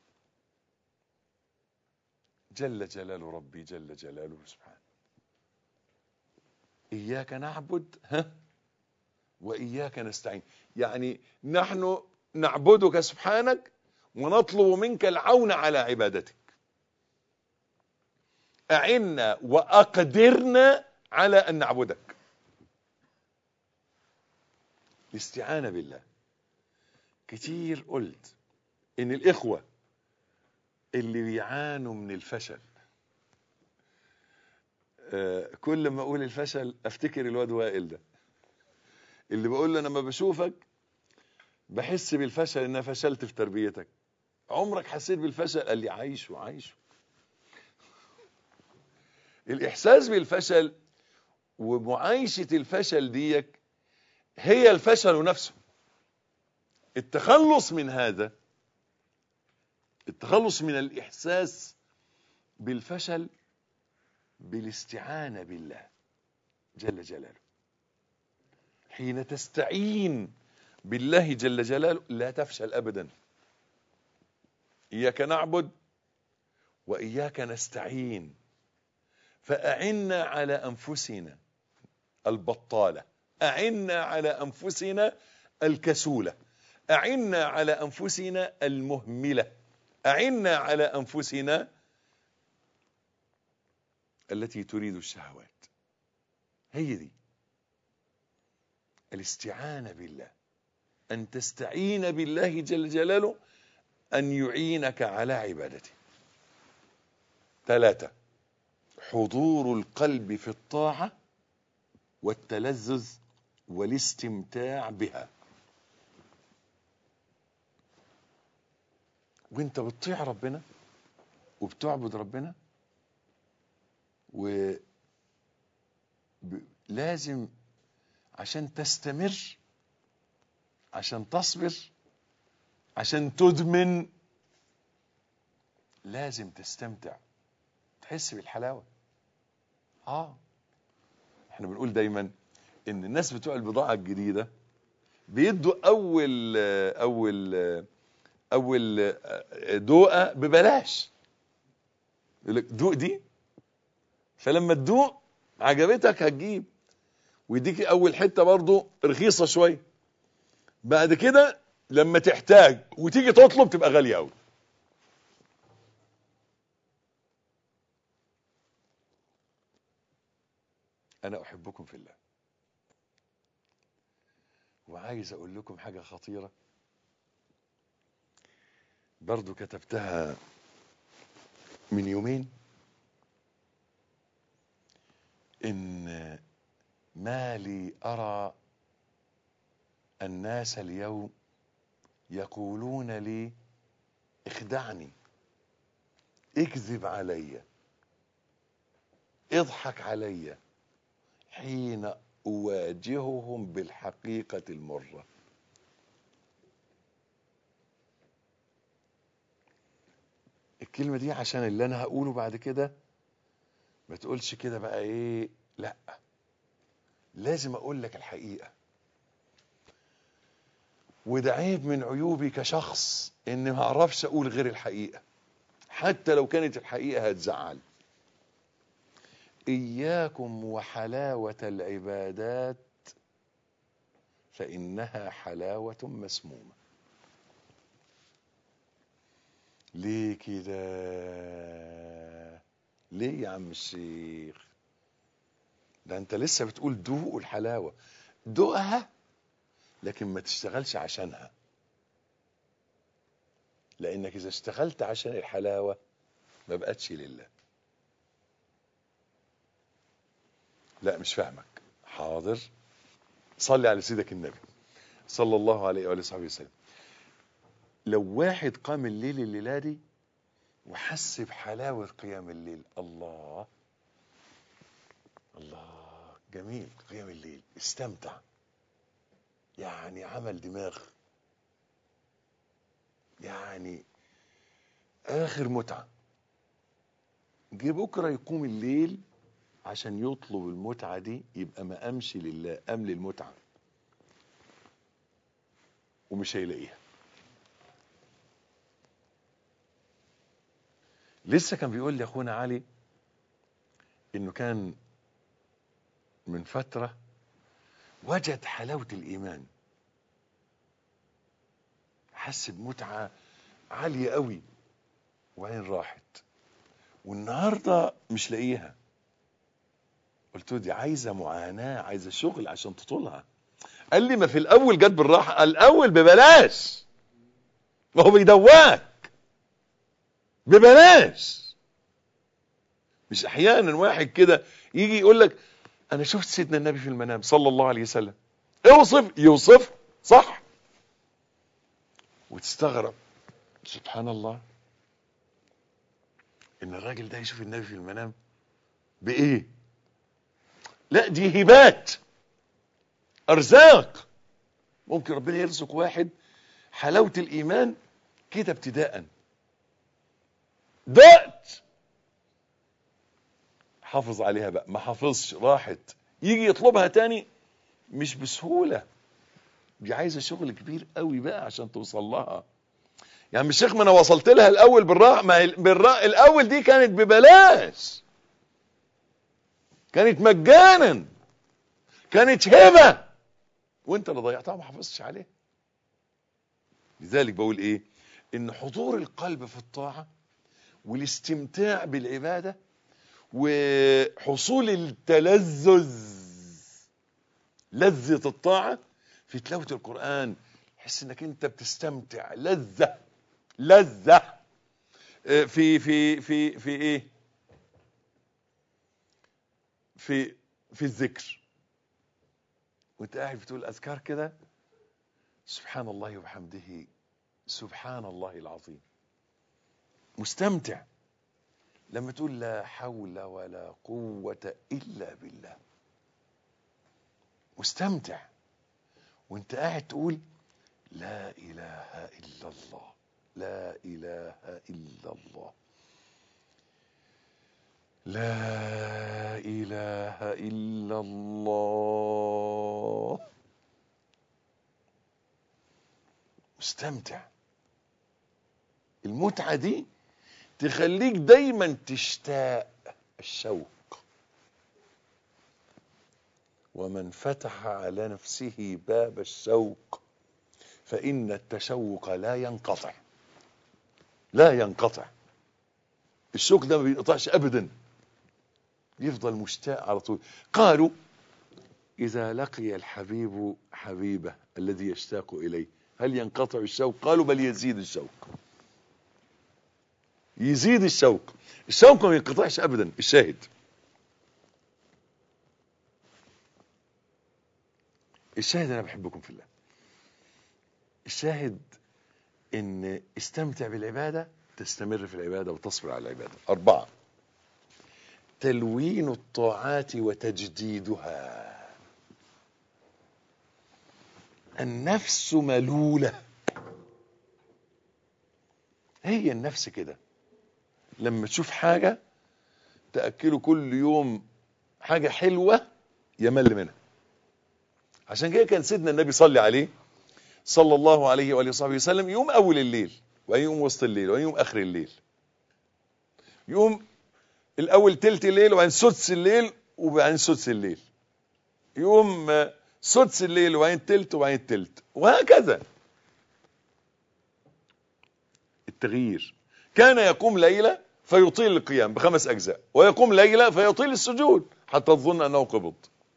[SPEAKER 2] جل جلال ربي جل جلاله سبحانه إياك نعبد ها وإياك نستعين يعني نحن نعبدك سبحانك ونطلب منك العون على عبادتك أعنا وأقدرنا على أن نعبدك الاستعانة بالله كتير قلت إن الإخوة اللي بيعانوا من الفشل آه، كل ما أقول الفشل أفتكر الواد وائل ده اللي بقول له أنا لما بشوفك بحس بالفشل إن أنا فشلت في تربيتك عمرك حسيت بالفشل قال لي عايش وعايش الإحساس بالفشل ومعايشة الفشل ديك هي الفشل نفسه التخلص من هذا التخلص من الإحساس بالفشل بالاستعانة بالله جل جلاله حين تستعين بالله جل جلاله لا تفشل أبدا إياك نعبد وإياك نستعين فأعنا على أنفسنا البطالة أعنا على أنفسنا الكسولة أعنا على أنفسنا المهملة أعنا على أنفسنا التي تريد الشهوات هي دي الاستعانة بالله أن تستعين بالله جل جلاله أن يعينك على عبادته ثلاثة حضور القلب في الطاعة والتلذذ والاستمتاع بها وانت بتطيع ربنا وبتعبد ربنا و ب- لازم عشان تستمر عشان تصبر عشان تدمن لازم تستمتع تحس بالحلاوة اه احنا بنقول دايما ان الناس بتوع البضاعة الجديدة بيدوا اول اول اول دوقة ببلاش يقول لك دوق دي فلما تدوق عجبتك هتجيب ويديك اول حتة برضو رخيصة شوية بعد كده لما تحتاج وتيجي تطلب تبقى غالية قوي انا احبكم في الله وعايز اقول لكم حاجة خطيرة برضو كتبتها من يومين ان ما لي ارى الناس اليوم يقولون لي اخدعني اكذب علي اضحك علي حين اواجههم بالحقيقة المرة الكلمة دي عشان اللي انا هقوله بعد كده ما تقولش كده بقى ايه لا لازم اقول لك الحقيقة وده عيب من عيوبي كشخص اني ما اعرفش اقول غير الحقيقة حتى لو كانت الحقيقة هتزعل إياكم وحلاوة العبادات فإنها حلاوة مسمومة ليه كده ليه يا عم الشيخ ده انت لسه بتقول دوقوا الحلاوة دوقها لكن ما تشتغلش عشانها لانك اذا اشتغلت عشان الحلاوة ما بقتش لله لا مش فاهمك حاضر صلي على سيدك النبي صلى الله عليه وآله وصحبه وسلم لو واحد قام الليل الليلة دي وحس بحلاوة قيام الليل الله الله جميل قيام الليل استمتع يعني عمل دماغ يعني آخر متعة جه بكرة يقوم الليل عشان يطلب المتعة دي يبقى ما أمشي لله أم للمتعة ومش هيلاقيها لسه كان بيقول لي اخونا علي انه كان من فتره وجد حلاوه الايمان حس بمتعه عاليه قوي وعين راحت والنهارده مش لاقيها قلت له دي عايزه معاناه عايزه شغل عشان تطولها قال لي ما في الاول جت بالراحه الاول ببلاش ما هو بيدواك ببلاش مش احيانا واحد كده يجي يقول لك انا شفت سيدنا النبي في المنام صلى الله عليه وسلم اوصف يوصف صح وتستغرب سبحان الله ان الراجل ده يشوف النبي في المنام بايه لا دي هبات ارزاق ممكن ربنا يرزق واحد حلاوه الايمان كده ابتداء دقت حافظ عليها بقى ما حافظش راحت يجي يطلبها تاني مش بسهولة دي عايزة شغل كبير قوي بقى عشان توصل لها يعني مش شيخ ما انا وصلت لها الاول بالراء ما بالراء الاول دي كانت ببلاش كانت مجانا كانت هبة وانت اللي ضيعتها ما حافظتش عليها لذلك بقول ايه ان حضور القلب في الطاعه والاستمتاع بالعبادة وحصول التلذذ لذة الطاعة في تلاوة القرآن حس انك انت بتستمتع لذة لذة في في في في ايه في في الذكر وانت قاعد بتقول اذكار كده سبحان الله وبحمده سبحان الله العظيم مستمتع لما تقول لا حول ولا قوة إلا بالله مستمتع وانت قاعد تقول لا إله إلا الله لا إله إلا الله لا إله إلا الله مستمتع المتعة دي تخليك دايما تشتاق الشوق ومن فتح على نفسه باب الشوق فإن التشوق لا ينقطع لا ينقطع الشوق ده ما بينقطعش أبدا يفضل مشتاق على طول قالوا إذا لقي الحبيب حبيبه الذي يشتاق إليه هل ينقطع الشوق قالوا بل يزيد الشوق يزيد الشوق الشوق ما ينقطعش ابدا الشاهد الشاهد انا بحبكم في الله الشاهد ان استمتع بالعبادة تستمر في العبادة وتصبر على العبادة اربعة تلوين الطاعات وتجديدها النفس ملولة هي النفس كده لما تشوف حاجة تأكله كل يوم حاجة حلوة يمل منها عشان كده كان سيدنا النبي صلي عليه صلى الله عليه وآله وصحبه وسلم يوم أول الليل ويوم وسط الليل ويوم آخر الليل يقوم الاول تلت الليل وبعدين سدس الليل وبعدين سدس الليل يقوم آه، سدس الليل وبعدين تلت وبعدين تلت وهكذا التغيير كان يقوم ليلة فيطيل القيام بخمس أجزاء ويقوم ليلة فيطيل السجود حتى تظن أنه قبض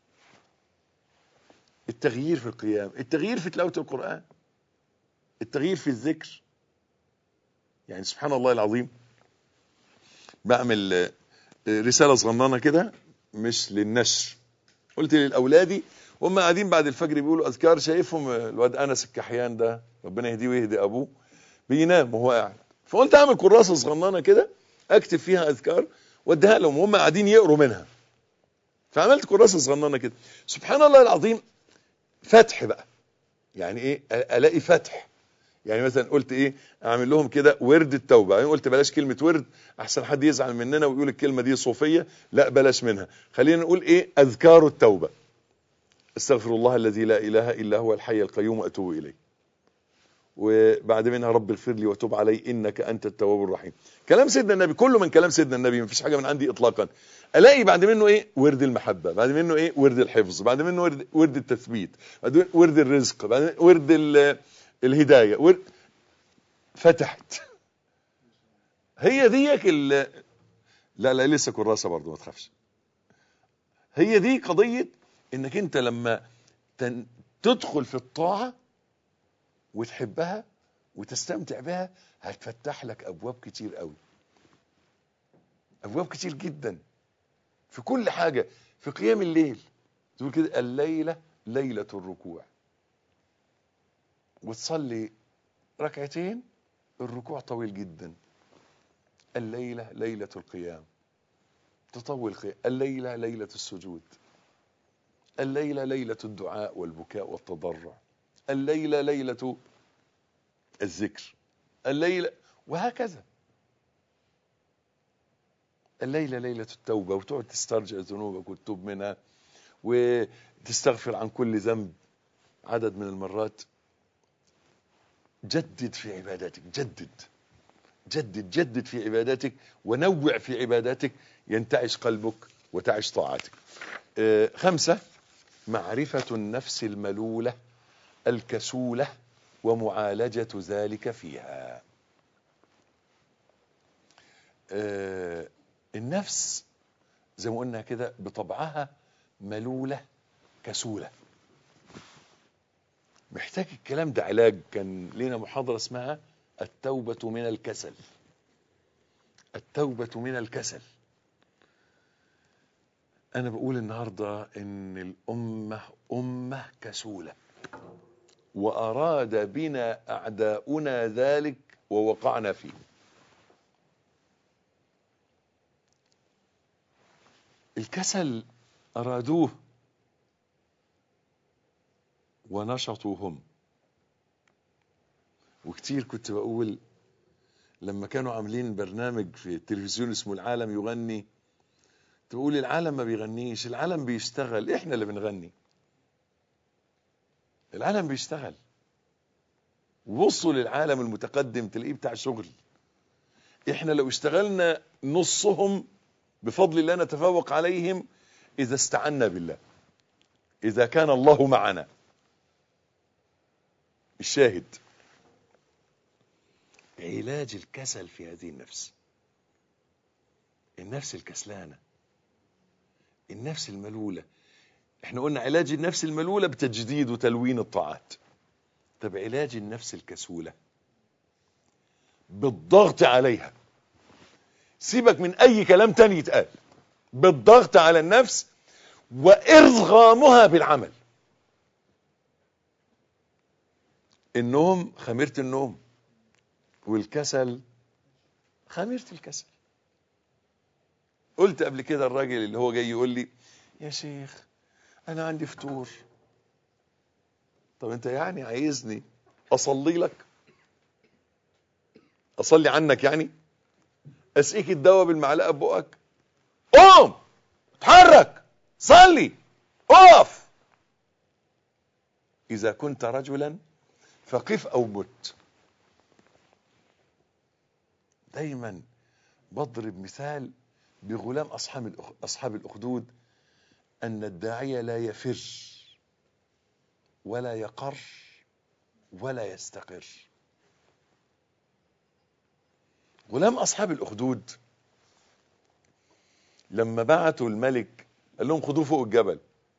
[SPEAKER 2] التغيير في القيام التغيير في تلاوة القرآن التغيير في الذكر يعني سبحان الله العظيم بعمل آه، رسالة صغننة كده مش للنشر قلت لأولادي وهم قاعدين بعد الفجر بيقولوا أذكار شايفهم آه، الواد أنس الكحيان ده ربنا يهديه ويهدي أبوه بينام وهو قاعد فقلت أعمل كراسة صغننة كده أكتب فيها أذكار واديها لهم وهم قاعدين يقروا منها فعملت كراسة صغننة كده سبحان الله العظيم فتح بقى يعني ايه أ- الاقي فتح يعني مثلا قلت ايه اعمل لهم كده ورد التوبه يعني قلت بلاش كلمه ورد احسن حد يزعل مننا ويقول الكلمه دي صوفيه لا بلاش منها خلينا نقول ايه اذكار التوبه استغفر الله الذي لا اله الا هو الحي القيوم واتوب اليه وبعد منها رب اغفر لي وتوب علي انك انت التواب الرحيم كلام سيدنا النبي كله من كلام سيدنا النبي مفيش حاجه من عندي اطلاقا الاقي بعد منه ايه ورد المحبه بعد منه ايه ورد الحفظ بعد منه ورد, ورد التثبيت بعد منه ورد الرزق بعد منه ورد ال- الهدايه ورد فتحت هي ديك ال لا لا لسه كراسه برضه ما تخافش هي دي قضيه انك انت لما تن... تدخل في الطاعه وتحبها وتستمتع بها هتفتح لك ابواب كتير قوي ابواب كتير جدا في كل حاجه في قيام الليل تقول كده الليله ليله الركوع وتصلي ركعتين الركوع طويل جدا الليله ليله القيام تطول القيام الليله ليله السجود الليله ليله الدعاء والبكاء والتضرع الليله ليله الذكر الليله وهكذا الليلة ليلة التوبة وتقعد تسترجع ذنوبك وتتوب منها وتستغفر عن كل ذنب عدد من المرات جدد في عباداتك جدد جدد جدد في عباداتك ونوع في عباداتك ينتعش قلبك وتعش طاعتك آه، خمسة معرفة النفس الملولة الكسولة ومعالجة ذلك فيها آه، النفس زي ما قلنا كده بطبعها ملولة كسولة محتاج الكلام ده علاج كان لنا محاضرة اسمها التوبة من الكسل التوبة من الكسل أنا بقول النهاردة إن الأمة أمة كسولة وأراد بنا أعداؤنا ذلك ووقعنا فيه الكسل أرادوه ونشطوا هم وكتير كنت بقول لما كانوا عاملين برنامج في التلفزيون اسمه العالم يغني تقول العالم ما بيغنيش العالم بيشتغل احنا اللي بنغني العالم بيشتغل وبصوا للعالم المتقدم تلاقيه بتاع شغل احنا لو اشتغلنا نصهم بفضل الله نتفوق عليهم اذا استعنا بالله اذا كان الله معنا الشاهد علاج الكسل في هذه النفس النفس الكسلانة النفس الملولة احنا قلنا علاج النفس الملولة بتجديد وتلوين الطاعات طب علاج النفس الكسولة بالضغط عليها سيبك من اي كلام تاني يتقال بالضغط على النفس وارغامها بالعمل النوم خميرة النوم والكسل خميرة الكسل قلت قبل كده الراجل اللي هو جاي يقول لي يا شيخ انا عندي فطور طب انت يعني عايزني اصلي لك اصلي عنك يعني اسقيك الدواء بالمعلقه ببقك قوم اتحرك صلي اقف اذا كنت رجلا فقف او مت دايما بضرب مثال بغلام أصحاب الأخ- أصحاب الأخدود أن الداعية لا يفر ولا يقر ولا يستقر غلام أصحاب الأخدود لما بعتوا الملك قال لهم خدوه فوق الجبل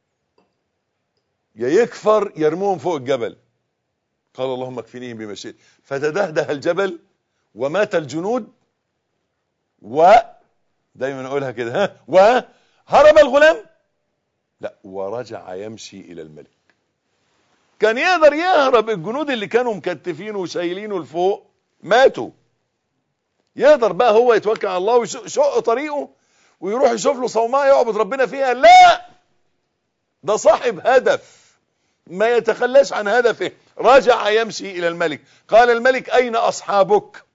[SPEAKER 2] يا يكفر يرموهم فوق الجبل قال اللهم اكفنيهم بما شئت فتدهده الجبل ومات الجنود و دايما اقولها كده ها وهرب الغلام لا ورجع يمشي الى الملك كان يقدر يهرب الجنود اللي كانوا مكتفينه وشايلينه لفوق ماتوا يقدر بقى هو يتوكل على الله ويشق طريقه ويروح يشوف له صومعه يعبد ربنا فيها لا ده صاحب هدف ما يتخلاش عن هدفه رجع يمشي الى الملك قال الملك اين اصحابك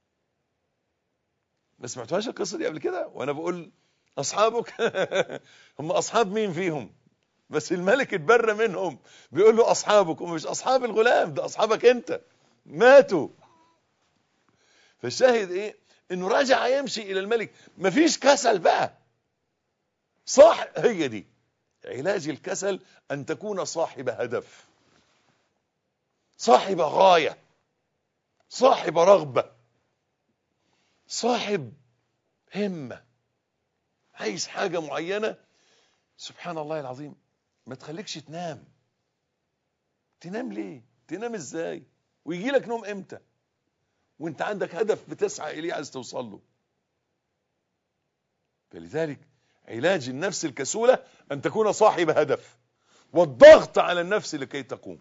[SPEAKER 2] ما سمعتوهاش القصه دي قبل كده وانا بقول اصحابك هم اصحاب مين فيهم بس الملك اتبرى منهم بيقول له اصحابك ومش اصحاب الغلام ده اصحابك انت ماتوا فالشاهد ايه انه رجع يمشي الى الملك مفيش كسل بقى صح هي دي علاج الكسل ان تكون صاحب هدف صاحب غايه صاحب رغبه صاحب همه عايز حاجه معينه سبحان الله العظيم ما تخليكش تنام تنام ليه تنام ازاي ويجي لك نوم امتى وانت عندك هدف بتسعى اليه عايز توصل له فلذلك علاج النفس الكسولة أن تكون صاحب هدف والضغط على النفس لكي تقوم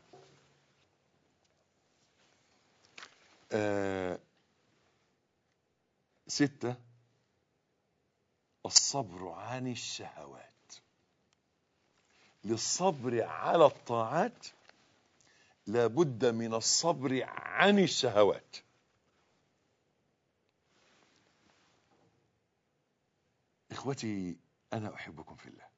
[SPEAKER 2] آه ستة الصبر عن الشهوات للصبر على الطاعات لابد من الصبر عن الشهوات اخوتي انا احبكم في الله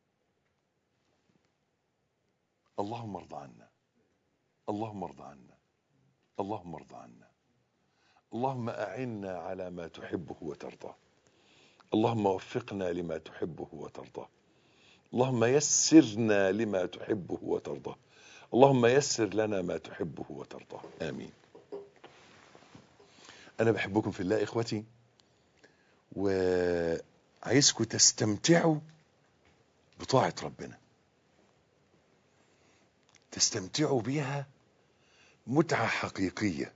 [SPEAKER 2] اللهم ارض عنا اللهم ارض عنا اللهم ارض عنا اللهم اعنا على ما تحبه وترضاه اللهم وفقنا لما تحبه وترضاه اللهم يسرنا لما تحبه وترضاه اللهم يسر لنا ما تحبه وترضاه امين انا بحبكم في الله اخوتي وعايزكم تستمتعوا بطاعة ربنا تستمتعوا بها متعة حقيقية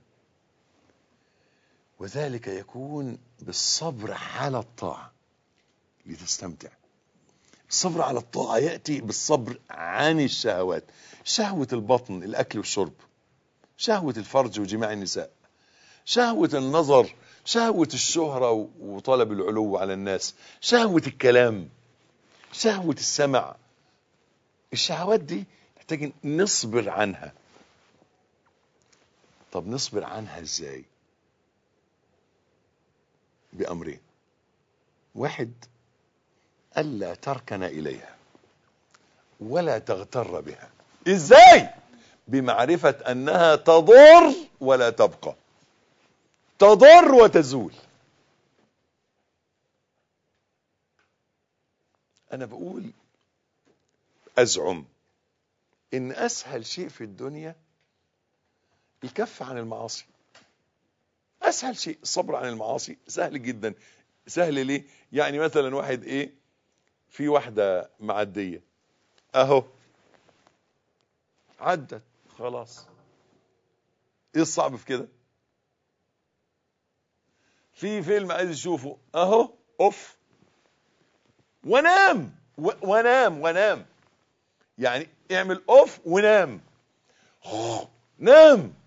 [SPEAKER 2] وذلك يكون بالصبر على الطاعة لتستمتع الصبر على الطاعة يأتي بالصبر عن الشهوات شهوة البطن الأكل والشرب شهوة الفرج وجماع النساء شهوة النظر شهوة الشهرة وطلب العلو على الناس شهوة الكلام شهوة السمع الشهوات دي محتاج نصبر عنها طب نصبر عنها ازاي بأمرين واحد ألا تركن إليها ولا تغتر بها ازاي بمعرفة أنها تضر ولا تبقى تضر وتزول انا بقول ازعم ان اسهل شيء في الدنيا الكف عن المعاصي اسهل شيء الصبر عن المعاصي سهل جدا سهل ليه يعني مثلا واحد ايه في واحدة معدية اهو عدت خلاص ايه الصعب في كده في فيلم عايز يشوفه اهو اوف ونام و... ونام ونام يعني اعمل اوف ونام نام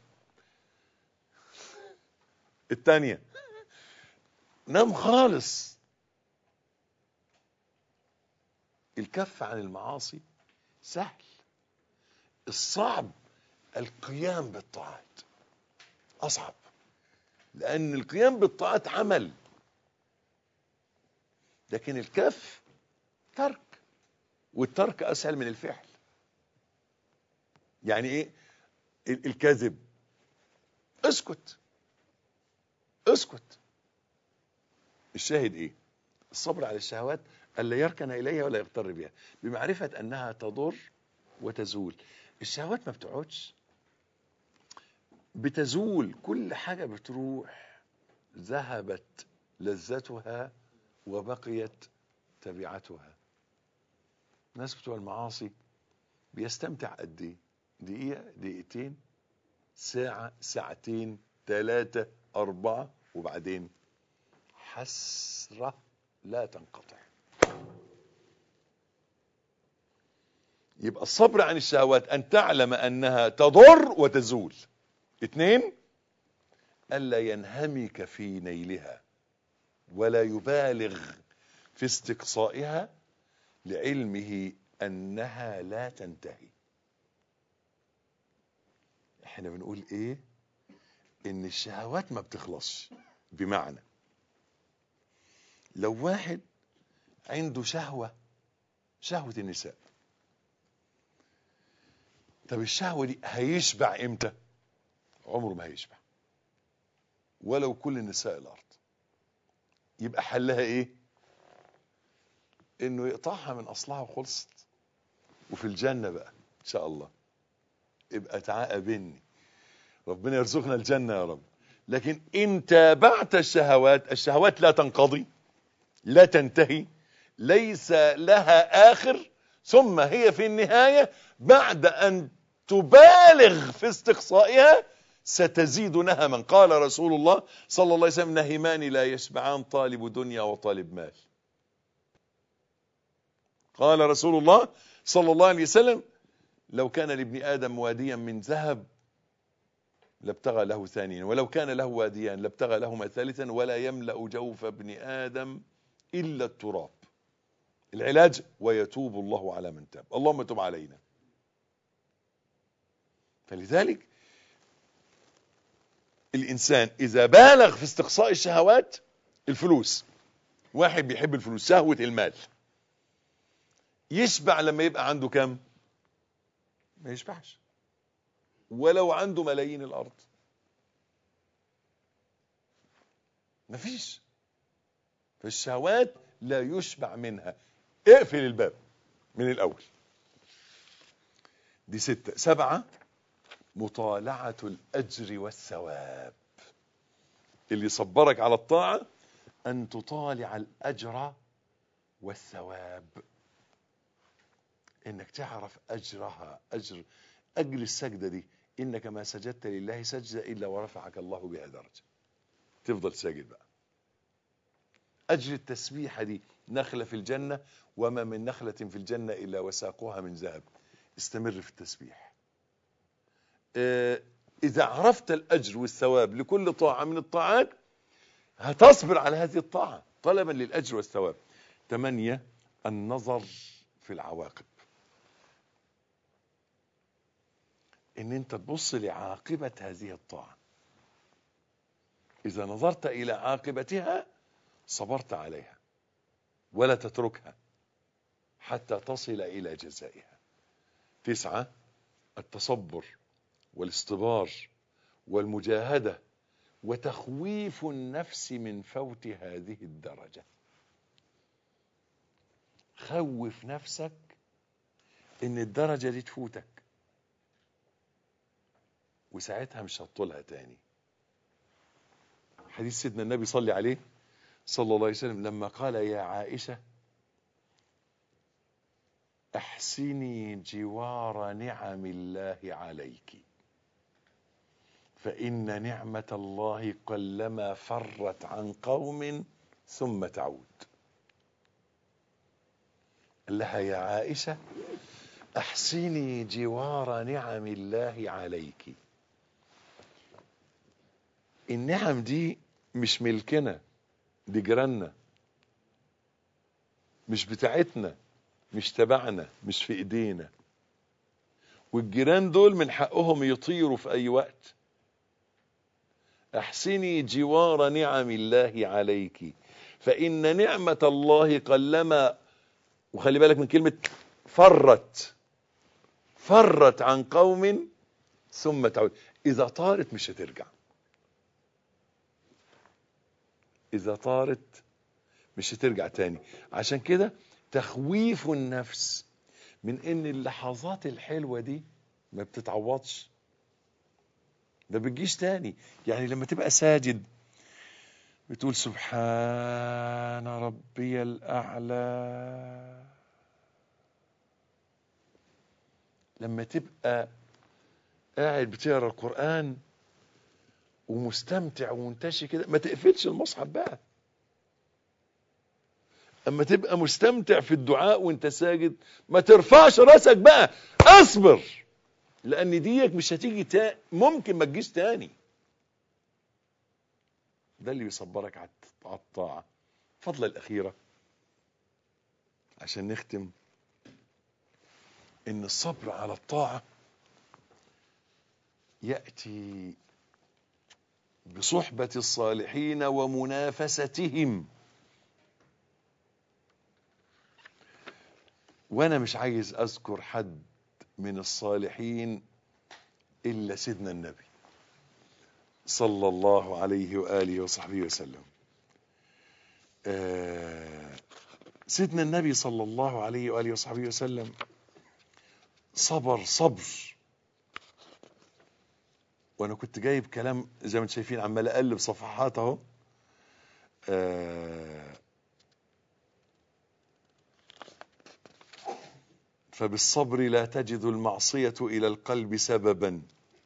[SPEAKER 2] التانية نام خالص الكف عن المعاصي سهل الصعب القيام بالطاعات اصعب لأن القيام بالطاعات عمل لكن الكف ترك والترك أسهل من الفعل يعني إيه ال- الكذب اسكت اسكت الشاهد ايه الصبر على الشهوات الا يركن اليها ولا يغتر بها بمعرفه انها تضر وتزول الشهوات ما بتقعدش بتزول كل حاجه بتروح ذهبت لذتها وبقيت تبعتها الناس بتوع المعاصي بيستمتع قد ايه دقيقه دقيقتين ساعه ساعتين ثلاثه اربعه وبعدين حسره لا تنقطع يبقى الصبر عن الشهوات ان تعلم انها تضر وتزول اثنين الا ينهمك في نيلها ولا يبالغ في استقصائها لعلمه انها لا تنتهي احنا بنقول ايه ان الشهوات ما بتخلصش بمعنى لو واحد عنده شهوة شهوة النساء طب الشهوة دي هيشبع امتى عمره ما هيشبع ولو كل نساء الارض يبقى حلها ايه انه يقطعها من اصلها وخلصت وفي الجنة بقى ان شاء الله ابقى تعاقبني ربنا يرزقنا الجنة يا رب لكن ان تابعت الشهوات الشهوات لا تنقضي لا تنتهي ليس لها آخر ثم هي في النهاية بعد أن تبالغ في استقصائها ستزيد نهما قال رسول الله صلى الله عليه وسلم نهمان لا يشبعان طالب دنيا وطالب مال قال رسول الله صلى الله عليه وسلم لو كان لابن آدم واديا من ذهب لابتغى له ثانيا ولو كان له واديان لابتغى لهما ثالثا ولا يملأ جوف ابن آدم إلا التراب العلاج ويتوب الله على من تاب اللهم تب علينا فلذلك الإنسان إذا بالغ في استقصاء الشهوات الفلوس واحد بيحب الفلوس شهوة المال يشبع لما يبقى عنده كم ما يشبعش ولو عنده ملايين الأرض مفيش فالشهوات لا يشبع منها اقفل الباب من الأول دي ستة سبعة مطالعة الأجر والثواب اللي صبرك على الطاعة أن تطالع الأجر والثواب إنك تعرف أجرها أجر أجر السجدة دي إنك ما سجدت لله سجدة إلا ورفعك الله بها درجة تفضل ساجد بقى أجر التسبيحة دي نخلة في الجنة وما من نخلة في الجنة إلا وساقها من ذهب استمر في التسبيح اه إذا عرفت الأجر والثواب لكل طاعة من الطاعات هتصبر على هذه الطاعة طلبا للأجر والثواب ثمانية النظر في العواقب ان انت تبص لعاقبة هذه الطاعة اذا نظرت الى عاقبتها صبرت عليها ولا تتركها حتى تصل الى جزائها تسعة التصبر والاصطبار والمجاهدة وتخويف النفس من فوت هذه الدرجة خوف نفسك ان الدرجة دي تفوتك وساعتها مش هتطولها تاني حديث سيدنا النبي صلى عليه صلى الله عليه وسلم لما قال يا عائشة احسني جوار نعم الله عليك فإن نعمة الله قلما فرت عن قوم ثم تعود قال لها يا عائشة احسني جوار نعم الله عليك النعم دي مش ملكنا دي جيراننا مش بتاعتنا مش تبعنا مش في ايدينا والجيران دول من حقهم يطيروا في اي وقت احسني جوار نعم الله عليك فان نعمة الله قلما وخلي بالك من كلمة فرت فرت عن قوم ثم تعود اذا طارت مش هترجع اذا طارت مش هترجع تاني عشان كده تخويف النفس من ان اللحظات الحلوة دي ما بتتعوضش ما بتجيش تاني يعني لما تبقى ساجد بتقول سبحان ربي الأعلى لما تبقى قاعد بتقرا القرآن ومستمتع ومنتشي كده ما تقفلش المصحف بقى اما تبقى مستمتع في الدعاء وانت ساجد ما ترفعش راسك بقى اصبر لان ديك مش هتيجي تا... ممكن ما تجيش تاني ده اللي بيصبرك على على الطاعة فضل الأخيرة عشان نختم إن الصبر على الطاعة يأتي بصحبة الصالحين ومنافستهم وأنا مش عايز أذكر حد من الصالحين إلا سيدنا النبي صلى الله عليه وآله وصحبه وسلم آه سيدنا النبي صلى الله عليه وآله وصحبه وسلم صبر صبر وانا كنت جايب كلام زي ما انتم شايفين عمال اقلب صفحات اهو آه فبالصبر لا تجد المعصية إلى القلب سببا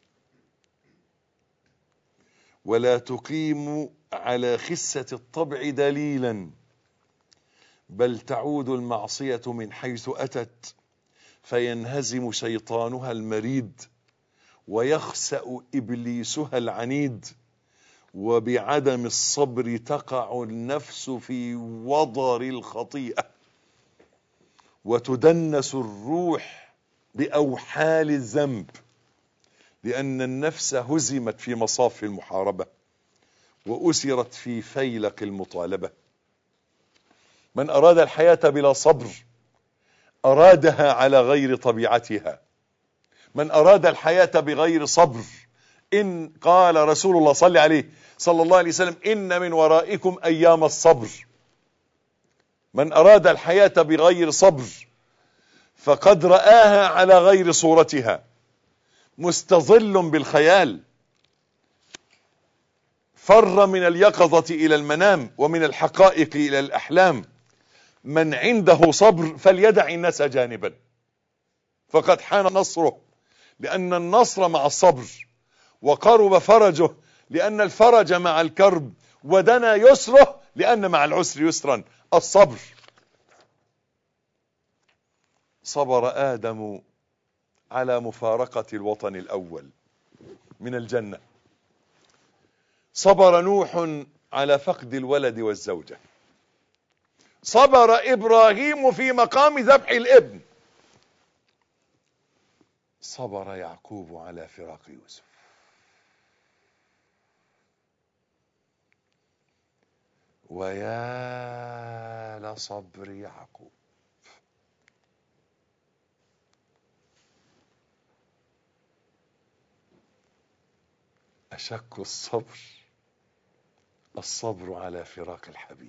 [SPEAKER 2] ولا تقيم على خسة الطبع دليلا بل تعود المعصية من حيث أتت فينهزم شيطانها المريد ويخسأ إبليسها العنيد وبعدم الصبر تقع النفس في وضر الخطيئة وتدنس الروح بأوحال الذنب لأن النفس هزمت في مصاف المحاربة وأسرت في فيلق المطالبة من أراد الحياة بلا صبر أرادها على غير طبيعتها من أراد الحياة بغير صبر إن قال رسول الله صلى عليه صلى الله عليه وسلم إن من ورائكم أيام الصبر من أراد الحياة بغير صبر فقد رآها على غير صورتها مستظل بالخيال فر من اليقظة إلى المنام ومن الحقائق إلى الأحلام من عنده صبر فليدع الناس جانبا فقد حان نصره لأن النصر مع الصبر وقرب فرجه لأن الفرج مع الكرب ودنا يسره لأن مع العسر يسرا الصبر صبر آدم على مفارقة الوطن الأول من الجنة صبر نوح على فقد الولد والزوجة صبر إبراهيم في مقام ذبح الابن صبر يعقوب على فراق يوسف ويا لصبر يعقوب أشك الصبر الصبر على فراق الحبيب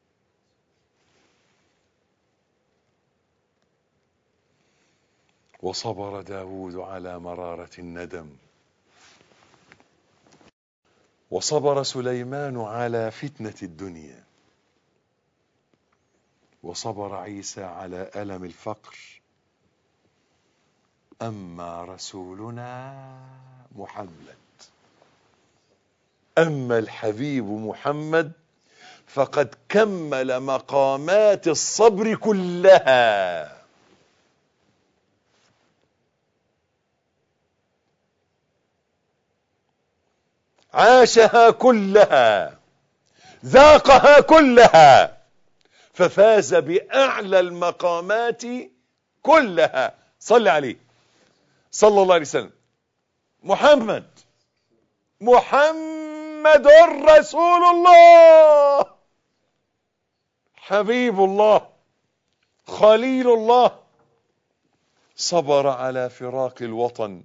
[SPEAKER 2] وصبر داود على مرارة الندم وصبر سليمان على فتنة الدنيا وصبر عيسى على ألم الفقر أما رسولنا محمد أما الحبيب محمد فقد كمل مقامات الصبر كلها عاشها كلها ذاقها كلها ففاز بأعلى المقامات كلها صل عليه صلى الله عليه وسلم محمد محمد رسول الله حبيب الله خليل الله صبر على فراق الوطن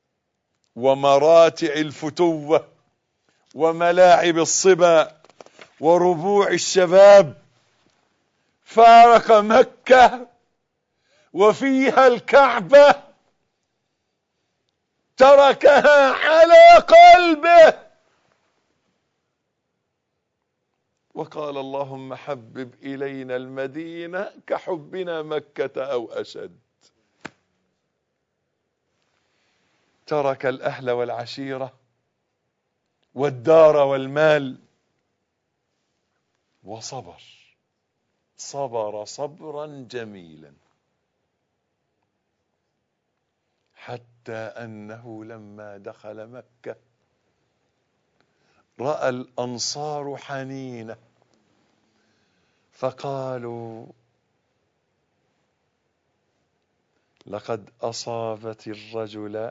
[SPEAKER 2] ومراتع الفتوة وملاعب الصبا وربوع الشباب فارق مكة وفيها الكعبة تركها على قلبه وقال اللهم حبب إلينا المدينة كحبنا مكة أو أشد ترك الأهل والعشيرة والدار والمال وصبر صبر صبرا جميلا حتى أنه لما دخل مكة رأى الأنصار حنينة فقالوا لقد أصابت الرجل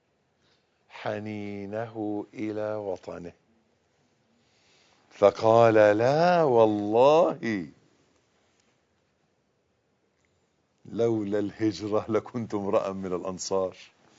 [SPEAKER 2] حنينه إلى وطنه فقال لا والله لولا الهجرة لكنت امرأ من الأنصار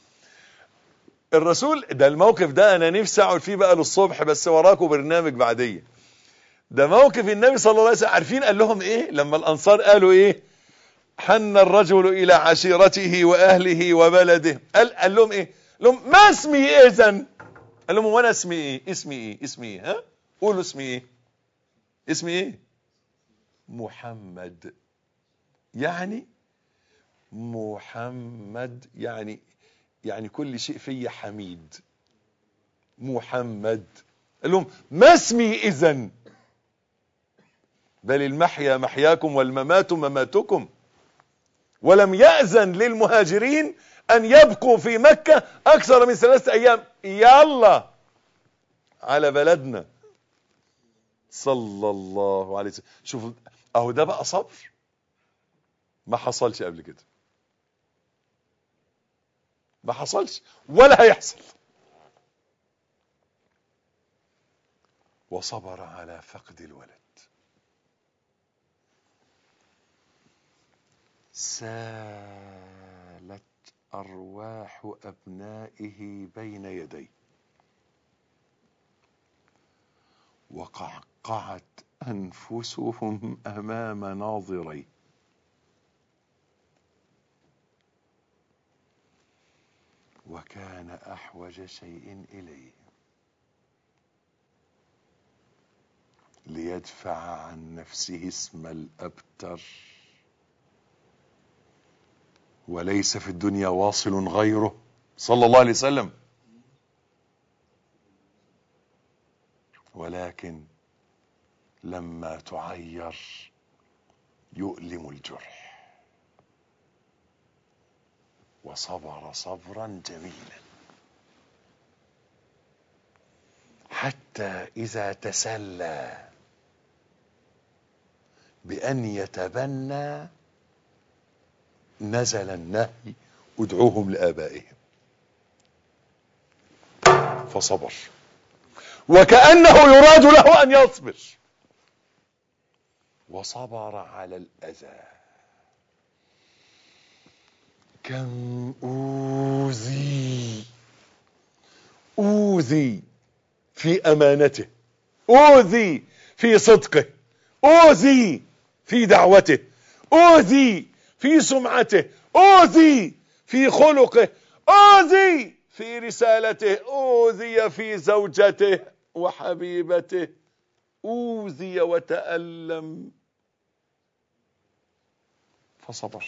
[SPEAKER 2] الرسول ده الموقف ده أنا نفسي أقعد فيه بقى للصبح بس وراكم برنامج بعديه ده موقف النبي صلى الله عليه وسلم عارفين قال لهم إيه لما الأنصار قالوا إيه حن الرجل إلى عشيرته وأهله وبلده قال, قال لهم إيه لهم ما اسمي إذن قال لهم وانا اسمي ايه اسمي ايه اسمي ايه ها قولوا اسمي ايه اسمي ايه محمد يعني محمد يعني يعني كل شيء فيا حميد محمد قال لهم ما اسمي اذا بل المحيا محياكم والممات مماتكم ولم يأذن للمهاجرين أن يبقوا في مكة أكثر من ثلاثة أيام يلا على بلدنا صلى الله عليه وسلم شوفوا أهو ده بقى صبر ما حصلش قبل كده ما حصلش ولا هيحصل وصبر على فقد الولد سالت أرواح أبنائه بين يديه وقعقعت أنفسهم أمام ناظريه وكان أحوج شيء إليه ليدفع عن نفسه اسم الأبتر وليس في الدنيا واصل غيره صلى الله عليه وسلم ولكن لما تعير يؤلم الجرح وصبر صبرا جميلا حتى إذا تسلى بأن يتبنى نزل النهي ادعوهم لآبائهم فصبر وكأنه يراد له أن يصبر وصبر على الأذى كم أوذي أوذي في أمانته أوذي في صدقه أوذي في دعوته أوذي في سمعته أوذي في خلقه أوذي في رسالته أوذي في زوجته وحبيبته أوذي وتألم فصبر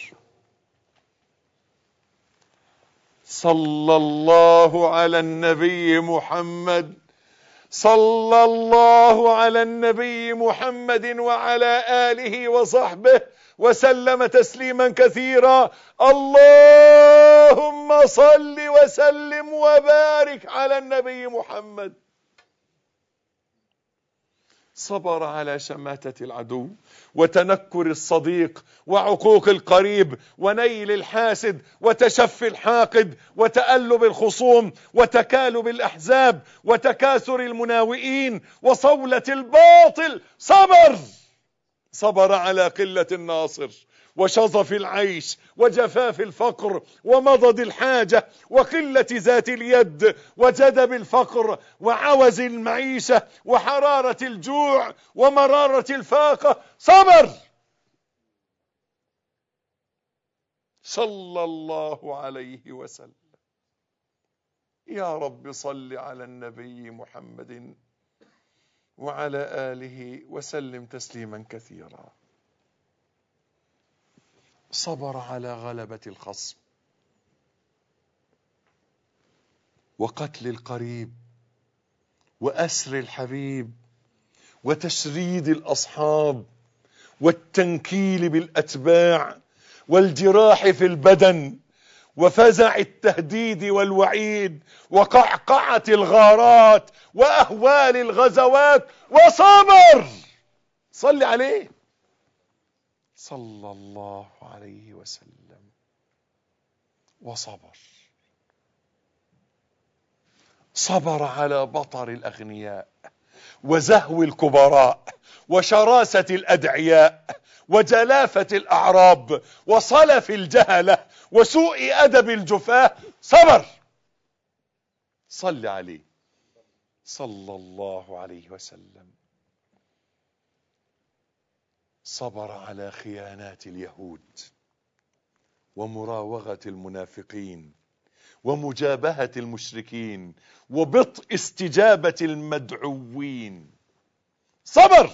[SPEAKER 2] صلى الله على النبي محمد صلى الله على النبي محمد وعلى آله وصحبه وسلم تسليما كثيرا اللهم صل وسلم وبارك على النبي محمد صبر على شماتة العدو وتنكر الصديق وعقوق القريب ونيل الحاسد وتشفي الحاقد وتألب الخصوم وتكالب الأحزاب وتكاثر المناوئين وصولة الباطل صبر صبر على قلة الناصر وشظف العيش وجفاف الفقر ومضض الحاجة وقلة ذات اليد وجدب الفقر وعوز المعيشة وحرارة الجوع ومرارة الفاقة صبر صلى الله عليه وسلم يا رب صل على النبي محمد وعلى آله وسلم تسليما كثيرا صبر على غلبة الخصم وقتل القريب وأسر الحبيب وتشريد الأصحاب والتنكيل بالأتباع والجراح في البدن وفزع التهديد والوعيد وقعقعة الغارات وأهوال الغزوات وصبر صل عليه صلى الله عليه وسلم وصبر صبر على بطر الأغنياء وزهو الكبراء وشراسة الأدعياء وجلافة الأعراب وصلف الجهلة وسوء أدب الجفاة صبر صل عليه صلى الله عليه وسلم صبر على خيانات اليهود ومراوغة المنافقين ومجابهة المشركين وبطء استجابة المدعوين صبر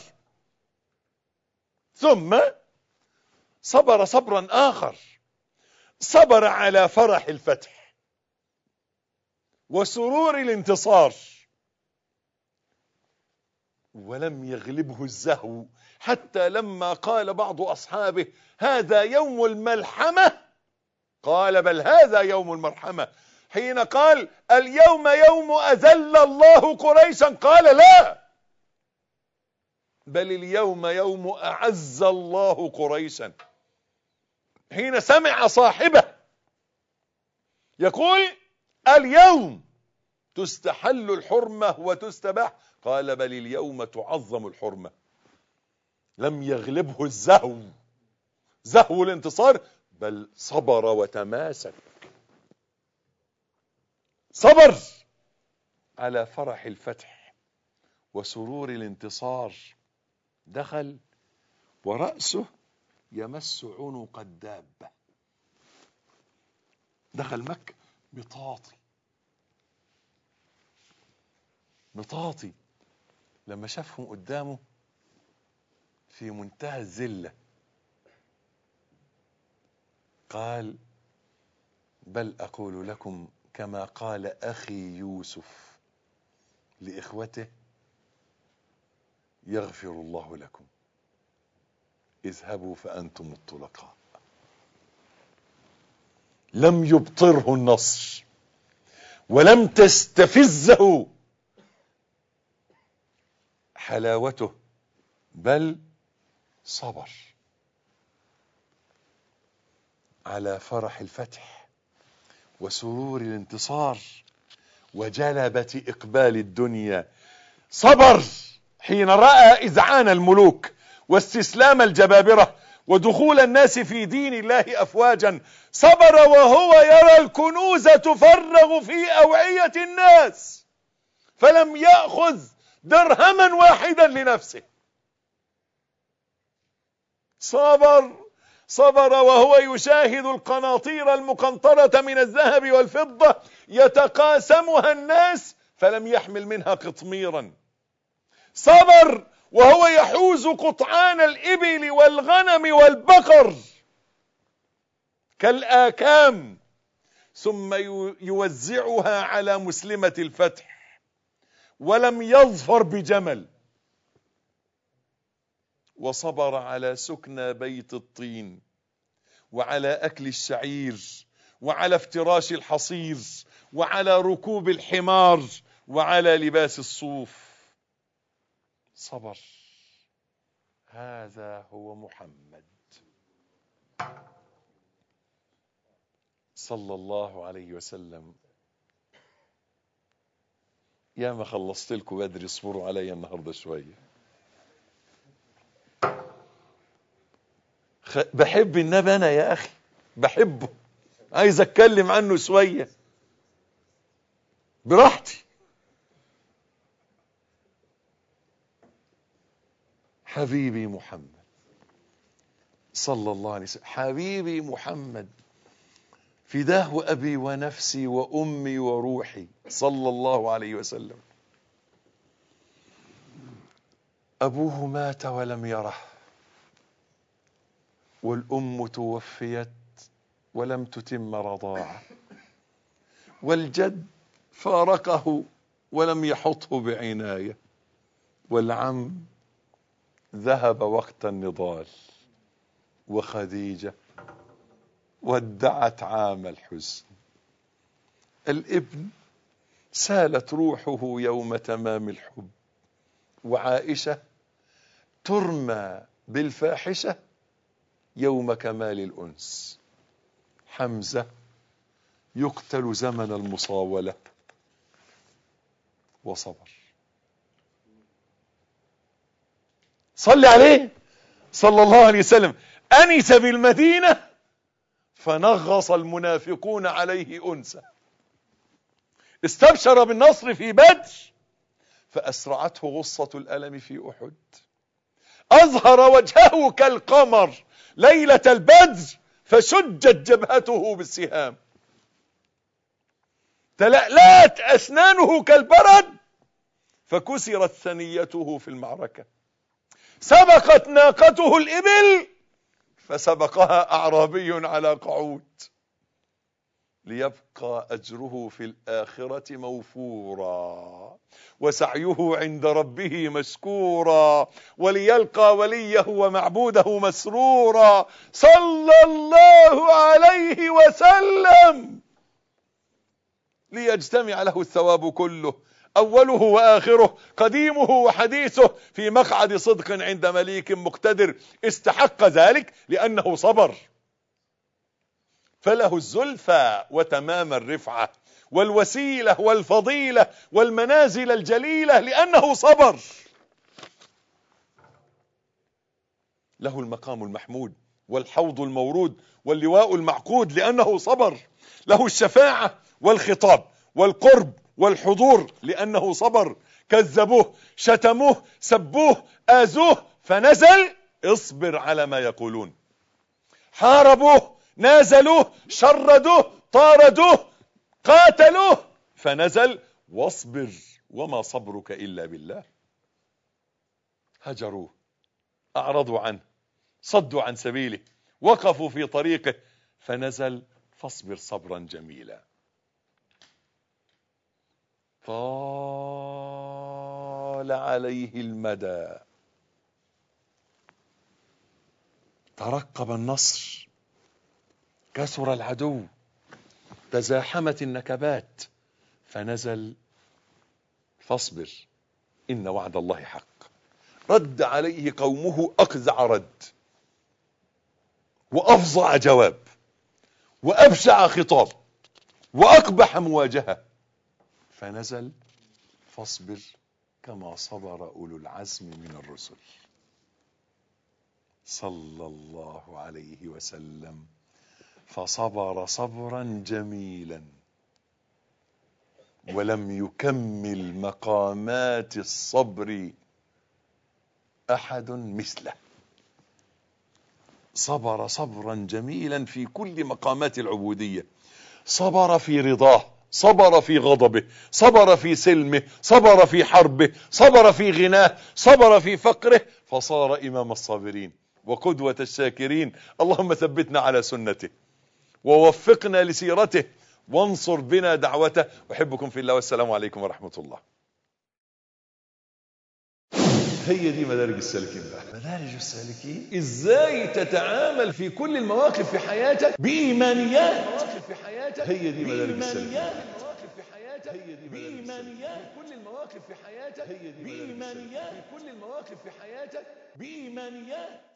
[SPEAKER 2] ثم صبر صبرا آخر صبر على فرح الفتح وسرور الانتصار ولم يغلبه الزهو حتى لما قال بعض أصحابه هذا يوم الملحمة قال بل هذا يوم المرحمة حين قال اليوم يوم أذل الله قريشا قال لا بل اليوم يوم أعز الله قريشا حين سمع صاحبه يقول اليوم تستحل الحرمة وتستباح قال بل اليوم تعظم الحرمة لم يغلبه الزهو زهو الانتصار بل صبر وتماسك صبر على فرح الفتح وسرور الانتصار دخل ورأسه يمس عنق الدابة دخل مكة مطاطي مطاطي لما شافهم قدامه في منتهى الذلة قال بل أقول لكم كما قال أخي يوسف لإخوته يغفر الله لكم اذهبوا فأنتم الطلقاء لم يبطره النصر ولم تستفزه حلاوته بل صبر على فرح الفتح وسرور الانتصار وجلبة إقبال الدنيا صبر حين رأى إذعان الملوك واستسلام الجبابرة ودخول الناس في دين الله أفواجا صبر وهو يرى الكنوز تفرغ في أوعية الناس فلم يأخذ درهما واحدا لنفسه صبر صبر وهو يشاهد القناطير المقنطرة من الذهب والفضة يتقاسمها الناس فلم يحمل منها قطميرا صبر وهو يحوز قطعان الإبل والغنم والبقر كالآكام ثم يوزعها على مسلمة الفتح ولم يظفر بجمل وصبر على سكنى بيت الطين وعلى أكل الشعير وعلى افتراش الحصير وعلى ركوب الحمار وعلى لباس الصوف صبر هذا هو محمد صلى الله عليه وسلم يا ما خلصت لكم بدري اصبروا علي النهارده شويه خ... بحب النبي انا يا اخي بحبه عايز اتكلم عنه شويه براحتي حبيبي محمد صلى الله عليه وسلم حبيبي محمد فداه ابي ونفسي وامي وروحي صلى الله عليه وسلم ابوه مات ولم يره والام توفيت ولم تتم رضاعه والجد فارقه ولم يحطه بعنايه والعم ذهب وقت النضال وخديجه ودعت عام الحزن الابن سالت روحه يوم تمام الحب وعائشه ترمى بالفاحشه يوم كمال الانس حمزه يقتل زمن المصاوله وصبر صل عليه صلى الله عليه وسلم انس بالمدينه فنغص المنافقون عليه انسا استبشر بالنصر في بدر فاسرعته غصه الالم في احد اظهر وجهه كالقمر ليله البدر فشجت جبهته بالسهام تلألأت اسنانه كالبرد فكسرت ثنيته في المعركه سبقت ناقته الابل فسبقها اعرابي على قعود ليبقى اجره في الاخره موفورا وسعيه عند ربه مشكورا وليلقى وليه ومعبوده مسرورا صلى الله عليه وسلم ليجتمع له الثواب كله أوله وآخره قديمه وحديثه في مقعد صدق عند مليك مقتدر استحق ذلك لأنه صبر فله الزلفى وتمام الرفعة والوسيلة والفضيلة والمنازل الجليلة لأنه صبر له المقام المحمود والحوض المورود واللواء المعقود لأنه صبر له الشفاعة والخطاب والقرب والحضور لأنه صبر كذبوه شتموه سبوه آذوه فنزل اصبر على ما يقولون حاربوه نازلوه شردوه طاردوه قاتلوه فنزل واصبر وما صبرك إلا بالله هجروه أعرضوا عنه صدوا عن سبيله وقفوا في طريقه فنزل فاصبر صبرا جميلا طال عليه المدى ترقب النصر كثر العدو تزاحمت النكبات فنزل فاصبر إن وعد الله حق رد عليه قومه أقزع رد وأفظع جواب وأبشع خطاب وأقبح مواجهة فنزل فاصبر كما صبر أولو العزم من الرسل صلى الله عليه وسلم فصبر صبرا جميلا ولم يكمل مقامات الصبر احد مثله صبر صبرا جميلا في كل مقامات العبوديه صبر في رضاه صبر في غضبه صبر في سلمه صبر في حربه صبر في غناه صبر في فقره فصار امام الصابرين وقدوه الشاكرين اللهم ثبتنا على سنته ووفقنا لسيرته وانصر بنا دعوته احبكم في الله والسلام عليكم ورحمه الله هي دي مدارج السالكين بقى مدارج السالكين ازاي تتعامل في كل المواقف في حياتك بايمانيات في حياتك هي دي مدارج السالكين هي دي بإيمانيات كل المواقف في حياتك هي دي بإيمانيات كل المواقف في حياتك بإيمانيات